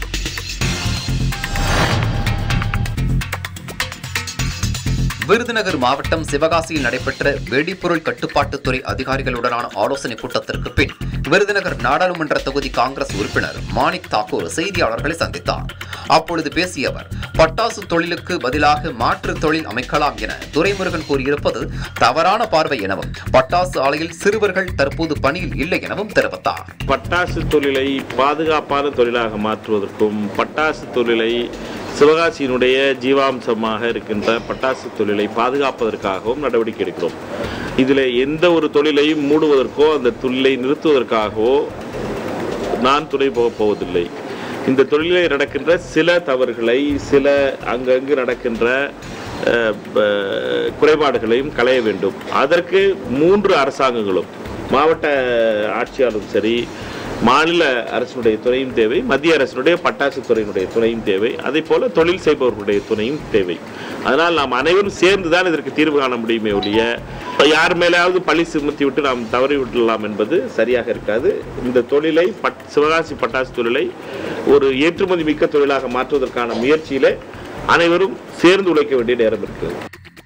விருதுநகர் மாவட்டம் சிவகாசியில் நடைபெற்ற வெடிபொருள் கட்டுப்பாட்டுத்துறை அதிகாரிகளுடனான ஆலோசனைக் கூட்டத்திற்கு பின் விருதுநகர் நாடாளுமன்ற தொகுதி காங்கிரஸ் உறுப்பினர் மாணிக் தாக்கூர் செய்தியாளர்களை சந்தித்தார் அப்பொழுது பேசிய அவர் பட்டாசு தொழிலுக்கு பதிலாக மாற்று தொழில் அமைக்கலாம் என துரைமுருகன் கூறியிருப்பது தவறான பார்வை எனவும் பட்டாசு ஆலையில் சிறுவர்கள் தற்போது பணியில் இல்லை எனவும் தெரிவித்தார் பட்டாசு தொழிலை பாதுகாப்பான தொழிலாக மாற்றுவதற்கும் பட்டாசு தொழிலை சிவகாசியினுடைய ஜீவாம்சமாக இருக்கின்ற பட்டாசு தொழிலை பாதுகாப்பதற்காகவும் நடவடிக்கை எடுக்கிறோம் இதில் எந்த ஒரு தொழிலையும் மூடுவதற்கோ அந்த தொழிலை நிறுத்துவதற்காகவோ நான் துணை போகப் போவதில்லை இந்த தொழிலில் நடக்கின்ற சில தவறுகளை சில அங்கங்கு நடக்கின்ற அஹ், ப- குறைபாடுகளையும் களைய வேண்டும் அதற்கு மூன்று அரசாங்கங்களும் மாவட்ட ஆட்சியாளரும் சரி மாநில அரசினுடைய துணையும் தேவை மத்திய அரசினுடைய பட்டாசு துறையினுடைய துணையும் தேவை அதே போல தொழில் செய்பவர்களுடைய துணையும் தேவை அதனால் நாம் அனைவரும் சேர்ந்து தான் இதற்கு தீர்வு காண முடியுமே ஒழிய யார் மேலேயாவது பழி சுமத்தி விட்டு நாம் தவறி விட்டுடலாம் என்பது சரியாக இருக்காது இந்த தொழிலை பட் சிவகாசி பட்டாசு தொழிலை ஒரு ஏற்றுமதி மிக்க தொழிலாக மாற்றுவதற்கான முயற்சியிலே அனைவரும் சேர்ந்து உழைக்க வேண்டிய நேரம் இருக்கிறது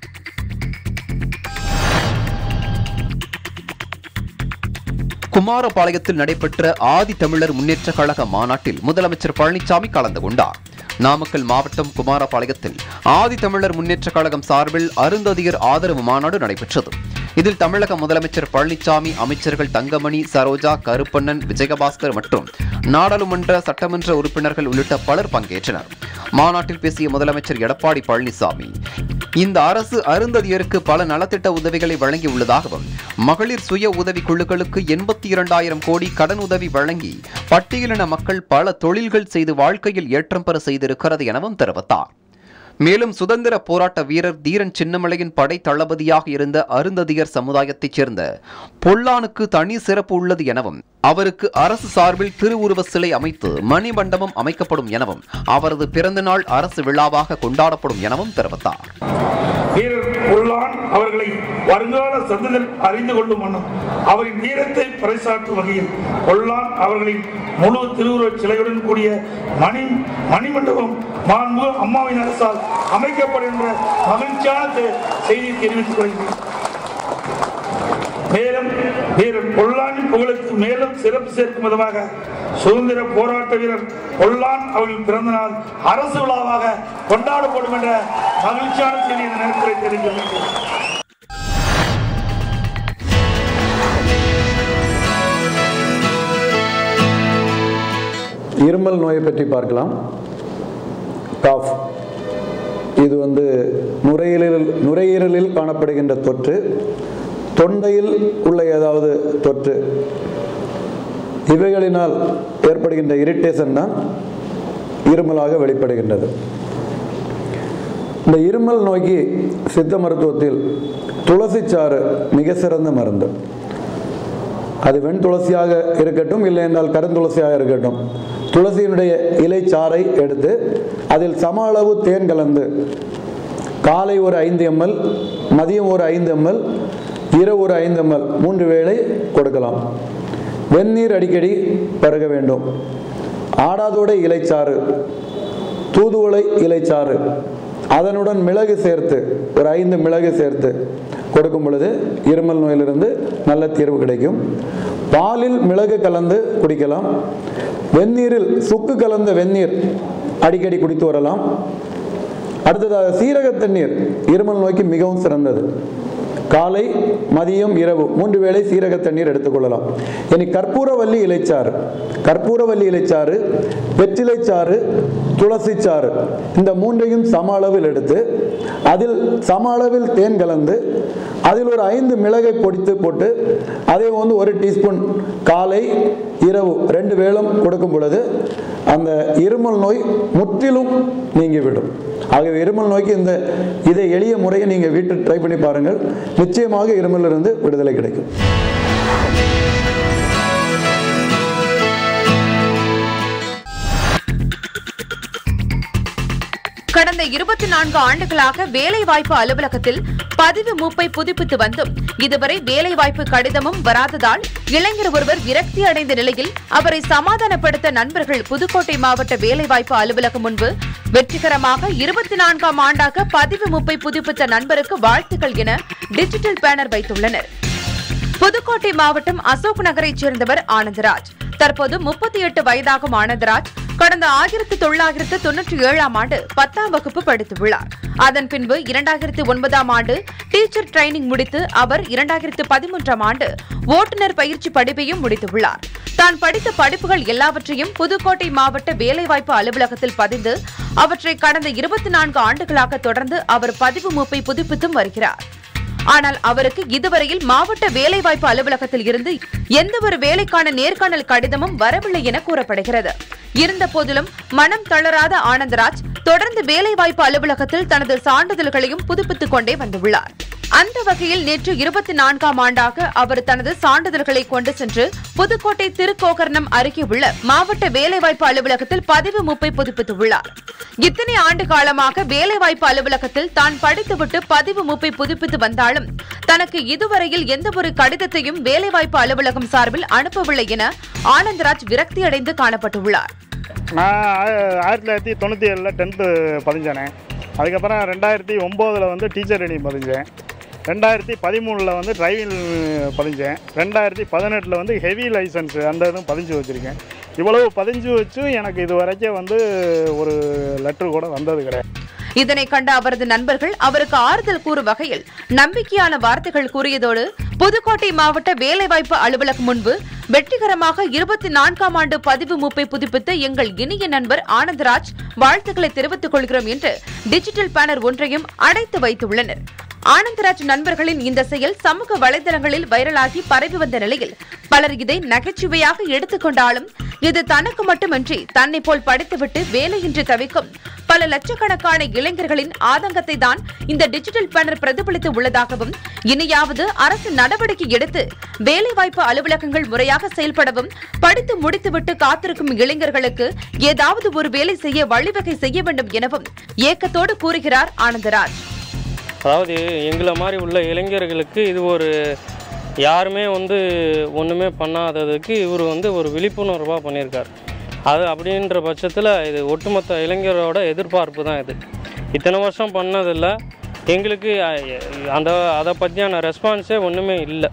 குமாரபாளையத்தில் நடைபெற்ற ஆதி தமிழர் முன்னேற்ற கழக மாநாட்டில் முதலமைச்சர் பழனிசாமி கலந்து கொண்டார் நாமக்கல் மாவட்டம் குமாரபாளையத்தில் ஆதி தமிழர் முன்னேற்ற கழகம் சார்பில் அருந்ததியர் ஆதரவு மாநாடு நடைபெற்றது இதில் தமிழக முதலமைச்சர் பழனிசாமி அமைச்சர்கள் தங்கமணி சரோஜா கருப்பண்ணன் விஜயபாஸ்கர் மற்றும் நாடாளுமன்ற சட்டமன்ற உறுப்பினர்கள் உள்ளிட்ட பலர் பங்கேற்றனர் மாநாட்டில் பேசிய முதலமைச்சர் எடப்பாடி பழனிசாமி இந்த அரசு அருந்ததியருக்கு பல நலத்திட்ட உதவிகளை வழங்கியுள்ளதாகவும் மகளிர் சுய உதவி குழுக்களுக்கு எண்பத்தி இரண்டாயிரம் கோடி கடன் உதவி வழங்கி பட்டியலின மக்கள் பல தொழில்கள் செய்து வாழ்க்கையில் ஏற்றம் பெற செய்திருக்கிறது எனவும் தெரிவித்தார் மேலும் சுதந்திர போராட்ட வீரர் தீரன் சின்னமலையின் படை தளபதியாக இருந்த அருந்ததியர் சமுதாயத்தைச் சேர்ந்த பொல்லானுக்கு தனி சிறப்பு உள்ளது எனவும் அவருக்கு அரசு சார்பில் திருவுருவ சிலை அமைத்து மணிமண்டபம் அமைக்கப்படும் எனவும் அவரது பிறந்த நாள் அரசு விழாவாக கொண்டாடப்படும் எனவும் தெரிவித்தார் வீரர் பொல்லான் அவர்களை வருங்கால சந்ததிகள் அறிந்து கொள்ளும் வண்ணம் அவரின் வீரத்தை பறைசாற்றும் வகையில் பொல்லான் அவர்களின் முழு திருவுருவச் சிலையுடன் கூடிய மணி மணிமண்டபம் மாண்பு அம்மாவின் அரசால் அமைக்கப்படுகின்ற மகிழ்ச்சியான தெ- செய்தியை தெரிவித்துக் கொள்கிறேன் மேலும் வீரர் பொல்லானின் புகழுக்கு மேலும் சிறப்பு சேர்க்கும் விதமாக சுதந்திர போராட்ட வீரர் பொல்லான் அவர்களின் பிறந்த நாள் அரசு விழாவாக கொண்டாடப்படும் என்ற மகிழ்ச்சியான செய்தி இந்த நேரத்தில் தெரிவிக்கிறேன் இருமல் நோயை பற்றி பார்க்கலாம் காஃப் இது வந்து நுரையீரலில் நுரையீரலில் காணப்படுகின்ற தொற்று தொண்டையில் உள்ள ஏதாவது தொற்று இவைகளினால் ஏற்படுகின்ற இரிட்டேஷன் தான் இருமலாக வெளிப்படுகின்றது இந்த இருமல் நோய்க்கு சித்த மருத்துவத்தில் துளசிச்சாறு மிக சிறந்த மருந்து அது வெண் துளசியாக இருக்கட்டும் இல்லை என்றால் கருந்துளசியாக இருக்கட்டும் துளசியினுடைய இலை சாறை எடுத்து அதில் சம அளவு தேன் கலந்து காலை ஒரு ஐந்து எம்எல் மதியம் ஒரு ஐந்து எம்எல் இரவு ஒரு ஐந்து எம்எல் மூன்று வேளை கொடுக்கலாம் வெந்நீர் அடிக்கடி பருக வேண்டும் ஆடாதோடை இலைச்சாறு தூதுவளை இலைச்சாறு அதனுடன் மிளகு சேர்த்து ஒரு ஐந்து மிளகு சேர்த்து கொடுக்கும் பொழுது இருமல் நோயிலிருந்து நல்ல தீர்வு கிடைக்கும் பாலில் மிளகு கலந்து குடிக்கலாம் வெந்நீரில் சுக்கு கலந்த வெந்நீர் அடிக்கடி குடித்து வரலாம் அடுத்ததாக சீரக தண்ணீர் இருமல் நோய்க்கு மிகவும் சிறந்தது காலை மதியம் இரவு மூன்று வேளை சீரக தண்ணீர் எடுத்துக்கொள்ளலாம் இனி கற்பூரவல்லி இலைச்சாறு கற்பூரவல்லி இலைச்சாறு வெற்றிலைச்சாறு துளசிச்சாறு இந்த மூன்றையும் சம அளவில் எடுத்து அதில் சம அளவில் தேன் கலந்து அதில் ஒரு ஐந்து மிளகை பொடித்து போட்டு அதை வந்து ஒரு டீஸ்பூன் காலை இரவு ரெண்டு வேளம் கொடுக்கும் பொழுது அந்த இருமல் நோய் முற்றிலும் நீங்கிவிடும் ஆகவே இருமல் நோய்க்கு இந்த இதை எளிய முறையை நீங்கள் வீட்டில் ட்ரை பண்ணி பாருங்கள் நிச்சயமாக இருமலிருந்து விடுதலை கிடைக்கும் கடந்த இருபத்தி நான்கு ஆண்டுகளாக வேலைவாய்ப்பு அலுவலகத்தில் பதிவு மூப்பை புதுப்பித்து வந்தும் இதுவரை வேலைவாய்ப்பு கடிதமும் வராததால் இளைஞர் ஒருவர் விரக்தி அடைந்த நிலையில் அவரை சமாதானப்படுத்த நண்பர்கள் புதுக்கோட்டை மாவட்ட வேலைவாய்ப்பு அலுவலகம் முன்பு வெற்றிகரமாக இருபத்தி நான்காம் ஆண்டாக பதிவு மூப்பை புதுப்பித்த நண்பருக்கு வாழ்த்துக்கள் என டிஜிட்டல் பேனர் வைத்துள்ளனர் புதுக்கோட்டை மாவட்டம் அசோக் நகரைச் சேர்ந்தவர் ஆனந்தராஜ் தற்போது முப்பத்தி எட்டு வயதாகும் ஆனந்தராஜ் கடந்த ஆயிரத்து தொள்ளாயிரத்து தொன்னூற்றி ஏழாம் ஆண்டு பத்தாம் வகுப்பு படித்துள்ளார் அதன் பின்பு இரண்டாயிரத்து ஒன்பதாம் ஆண்டு டீச்சர் ட்ரைனிங் முடித்து அவர் இரண்டாயிரத்து பதிமூன்றாம் ஆண்டு ஓட்டுநர் பயிற்சி படிப்பையும் முடித்துள்ளார் தான் படித்த படிப்புகள் எல்லாவற்றையும் புதுக்கோட்டை மாவட்ட வேலைவாய்ப்பு அலுவலகத்தில் பதிந்து அவற்றை கடந்த இருபத்தி நான்கு ஆண்டுகளாக தொடர்ந்து அவர் பதிவு மூப்பை புதுப்பித்தும் வருகிறார் ஆனால் அவருக்கு இதுவரையில் மாவட்ட வேலைவாய்ப்பு அலுவலகத்தில் இருந்து எந்த ஒரு வேலைக்கான நேர்காணல் கடிதமும் வரவில்லை என கூறப்படுகிறது இருந்த போதிலும் மனம் தளராத ஆனந்தராஜ் தொடர்ந்து வேலைவாய்ப்பு அலுவலகத்தில் தனது சான்றிதழ்களையும் புதுப்பித்துக் கொண்டே வந்துள்ளார் அந்த வகையில் நேற்று இருபத்தி நான்காம் ஆண்டாக அவர் தனது சான்றிதழ்களை கொண்டு சென்று புதுக்கோட்டை திருக்கோகர்ணம் அருகே உள்ள மாவட்ட வேலைவாய்ப்பு அலுவலகத்தில் பதிவு மூப்பை புதுப்பித்துள்ளார் இத்தனை ஆண்டு காலமாக வேலைவாய்ப்பு அலுவலகத்தில் தான் படித்துவிட்டு பதிவு மூப்பை புதுப்பித்து வந்தாலும் தனக்கு இதுவரையில் எந்தவொரு கடிதத்தையும் வேலைவாய்ப்பு அலுவலகம் சார்பில் அனுப்பவில்லை என ஆனந்தராஜ் விரக்தியடைந்து காணப்பட்டுள்ளார் நான் ஆய- ஆயிரத்தி தொள்ளாயிரத்தி தொண்ணூற்றி ஏழில் டென்த்து பதிஞ்சேனே அதுக்கப்புறம் ரெண்டாயிரத்தி ஒம்போதில் வந்து டீச்சர் ட்ரைனிங் பதிஞ்சேன் ரெண்டாயிரத்தி பதிமூணில் வந்து டிரைவிங் பதிஞ்சேன் ரெண்டாயிரத்தி பதினெட்டில் வந்து ஹெவி லைசன்ஸ் அந்த இதுவும் பதிஞ்சு வச்சுருக்கேன் இவ்வளவு பதிஞ்சு வச்சும் எனக்கு இது வரைக்கும் வந்து ஒரு லெட்ரு கூட வந்தது கிடையாது இதனை கண்ட அவரது நண்பர்கள் அவருக்கு ஆறுதல் கூறும் வகையில் நம்பிக்கையான வார்த்தைகள் கூறியதோடு புதுக்கோட்டை மாவட்ட வேலைவாய்ப்பு அலுவலகம் முன்பு வெற்றிகரமாக இருபத்தி நான்காம் ஆண்டு பதிவு மூப்பை புதுப்பித்த எங்கள் இனிய நண்பர் ஆனந்தராஜ் வாழ்த்துக்களை தெரிவித்துக் கொள்கிறோம் என்று டிஜிட்டல் பேனர் ஒன்றையும் அடைத்து வைத்துள்ளனர் ஆனந்தராஜ் நண்பர்களின் இந்த செயல் சமூக வலைதளங்களில் வைரலாகி பரவி வந்த நிலையில் பலர் இதை நகைச்சுவையாக எடுத்துக்கொண்டாலும் இது தனக்கு மட்டுமின்றி தன்னை போல் படித்துவிட்டு வேலையின்றி தவிக்கும் பல லட்சக்கணக்கான இளைஞர்களின் ஆதங்கத்தை தான் இந்த டிஜிட்டல் பேனர் பிரதிபலித்து உள்ளதாகவும் இனியாவது அரசு நடவடிக்கை எடுத்து வேலைவாய்ப்பு அலுவலகங்கள் முறையாக செயல்படவும் படித்து முடித்துவிட்டு காத்திருக்கும் இளைஞர்களுக்கு ஏதாவது ஒரு வேலை செய்ய வழிவகை செய்ய வேண்டும் எனவும் ஏக்கத்தோடு கூறுகிறார் ஆனந்தராஜ் அதாவது எங்களை மாதிரி உள்ள இளைஞர்களுக்கு இது ஒரு யாருமே வந்து ஒன்றுமே பண்ணாததுக்கு இவர் வந்து ஒரு விழிப்புணர்வாக பண்ணியிருக்கார் அது அப்படின்ற பட்சத்தில் இது ஒட்டுமொத்த இளைஞரோட எதிர்பார்ப்பு தான் இது இத்தனை வருஷம் பண்ணதில்ல எங்களுக்கு அஹ், அந்த அதை பற்றியான ரெஸ்பான்ஸே ஒன்றுமே இல்லை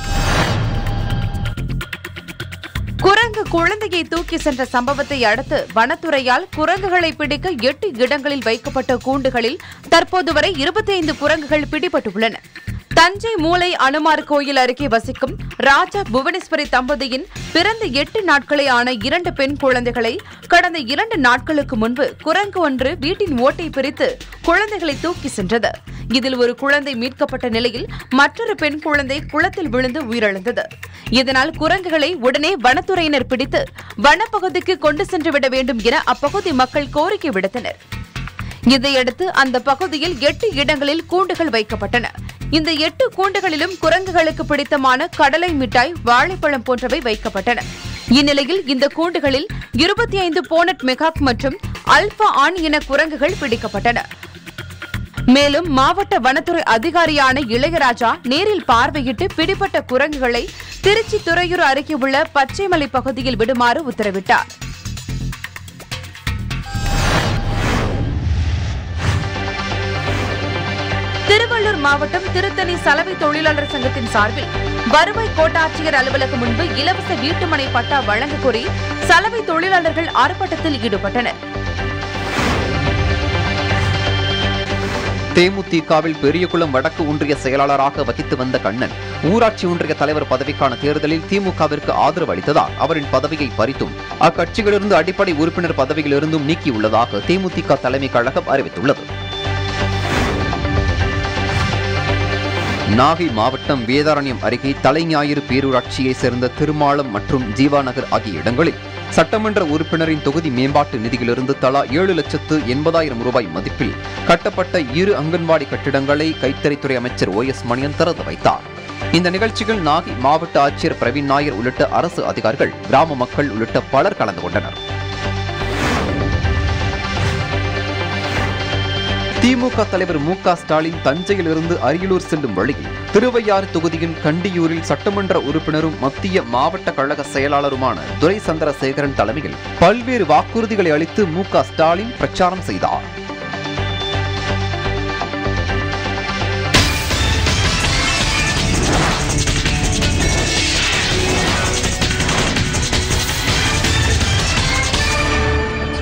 குரங்கு குழந்தையை தூக்கி சென்ற சம்பவத்தை அடுத்து வனத்துறையால் குரங்குகளை பிடிக்க எட்டு இடங்களில் வைக்கப்பட்ட கூண்டுகளில் தற்போது வரை இருபத்தைந்து குரங்குகள் பிடிபட்டுள்ளன தஞ்சை மூலை அனுமார் கோயில் அருகே வசிக்கும் ராஜா புவனேஸ்வரி தம்பதியின் பிறந்த எட்டு நாட்களே ஆன இரண்டு பெண் குழந்தைகளை கடந்த இரண்டு நாட்களுக்கு முன்பு குரங்கு ஒன்று வீட்டின் ஓட்டை பிரித்து குழந்தைகளை தூக்கி சென்றது இதில் ஒரு குழந்தை மீட்கப்பட்ட நிலையில் மற்றொரு பெண் குழந்தை குளத்தில் விழுந்து உயிரிழந்தது இதனால் குரங்குகளை உடனே வனத்துறையினர் பிடித்து வனப்பகுதிக்கு கொண்டு சென்று விட வேண்டும் என அப்பகுதி மக்கள் கோரிக்கை விடுத்தனர் இதையடுத்து அந்த பகுதியில் எட்டு இடங்களில் கூண்டுகள் வைக்கப்பட்டன இந்த எட்டு கூண்டுகளிலும் குரங்குகளுக்கு பிடித்தமான கடலை மிட்டாய் வாழைப்பழம் போன்றவை வைக்கப்பட்டன இந்நிலையில் இந்த கூண்டுகளில் இருபத்தி ஐந்து போனட் மெகாக் மற்றும் அல்பா ஆண் இன குரங்குகள் பிடிக்கப்பட்டன மேலும் மாவட்ட வனத்துறை அதிகாரியான இளையராஜா நேரில் பார்வையிட்டு பிடிபட்ட குரங்குகளை திருச்சி துறையூர் அருகே உள்ள பச்சைமலை பகுதியில் விடுமாறு உத்தரவிட்டார் திருவள்ளூர் மாவட்டம் திருத்தணி சலவை தொழிலாளர் சங்கத்தின் சார்பில் வருவாய் கோட்டாட்சியர் அலுவலகம் முன்பு இலவச வீட்டுமனை பட்டா வழங்க கோரி சலவை தொழிலாளர்கள் ஆர்ப்பாட்டத்தில் ஈடுபட்டனர் தேமுதிகவில் பெரியகுளம் வடக்கு ஒன்றிய செயலாளராக வகித்து வந்த கண்ணன் ஊராட்சி ஒன்றிய தலைவர் பதவிக்கான தேர்தலில் திமுகவிற்கு ஆதரவு அளித்ததால் அவரின் பதவியை பறித்தும் அக்கட்சியிலிருந்து அடிப்படை உறுப்பினர் பதவியிலிருந்தும் நீக்கியுள்ளதாக தேமுதிக தலைமை கழகம் அறிவித்துள்ளது நாகை மாவட்டம் வேதாரண்யம் அருகே தலைஞாயிறு பேரூராட்சியைச் சேர்ந்த திருமாலம் மற்றும் ஜீவாநகர் ஆகிய இடங்களில் சட்டமன்ற உறுப்பினரின் தொகுதி மேம்பாட்டு நிதியிலிருந்து தலா ஏழு லட்சத்து எண்பதாயிரம் ரூபாய் மதிப்பில் கட்டப்பட்ட இரு அங்கன்வாடி கட்டிடங்களை கைத்தறித்துறை அமைச்சர் ஓ எஸ் மணியன் திறந்து வைத்தார் இந்த நிகழ்ச்சியில் நாகை மாவட்ட ஆட்சியர் பிரவீன் நாயர் உள்ளிட்ட அரசு அதிகாரிகள் கிராம மக்கள் உள்ளிட்ட பலர் கலந்து கொண்டனர் திமுக தலைவர் மு க ஸ்டாலின் தஞ்சையிலிருந்து அரியலூர் செல்லும் வழியில் திருவையாறு தொகுதியின் கண்டியூரில் சட்டமன்ற உறுப்பினரும் மத்திய மாவட்ட கழக செயலாளருமான துரை சந்திரசேகரன் தலைமையில் பல்வேறு வாக்குறுதிகளை அளித்து மு க ஸ்டாலின் பிரச்சாரம் செய்தார்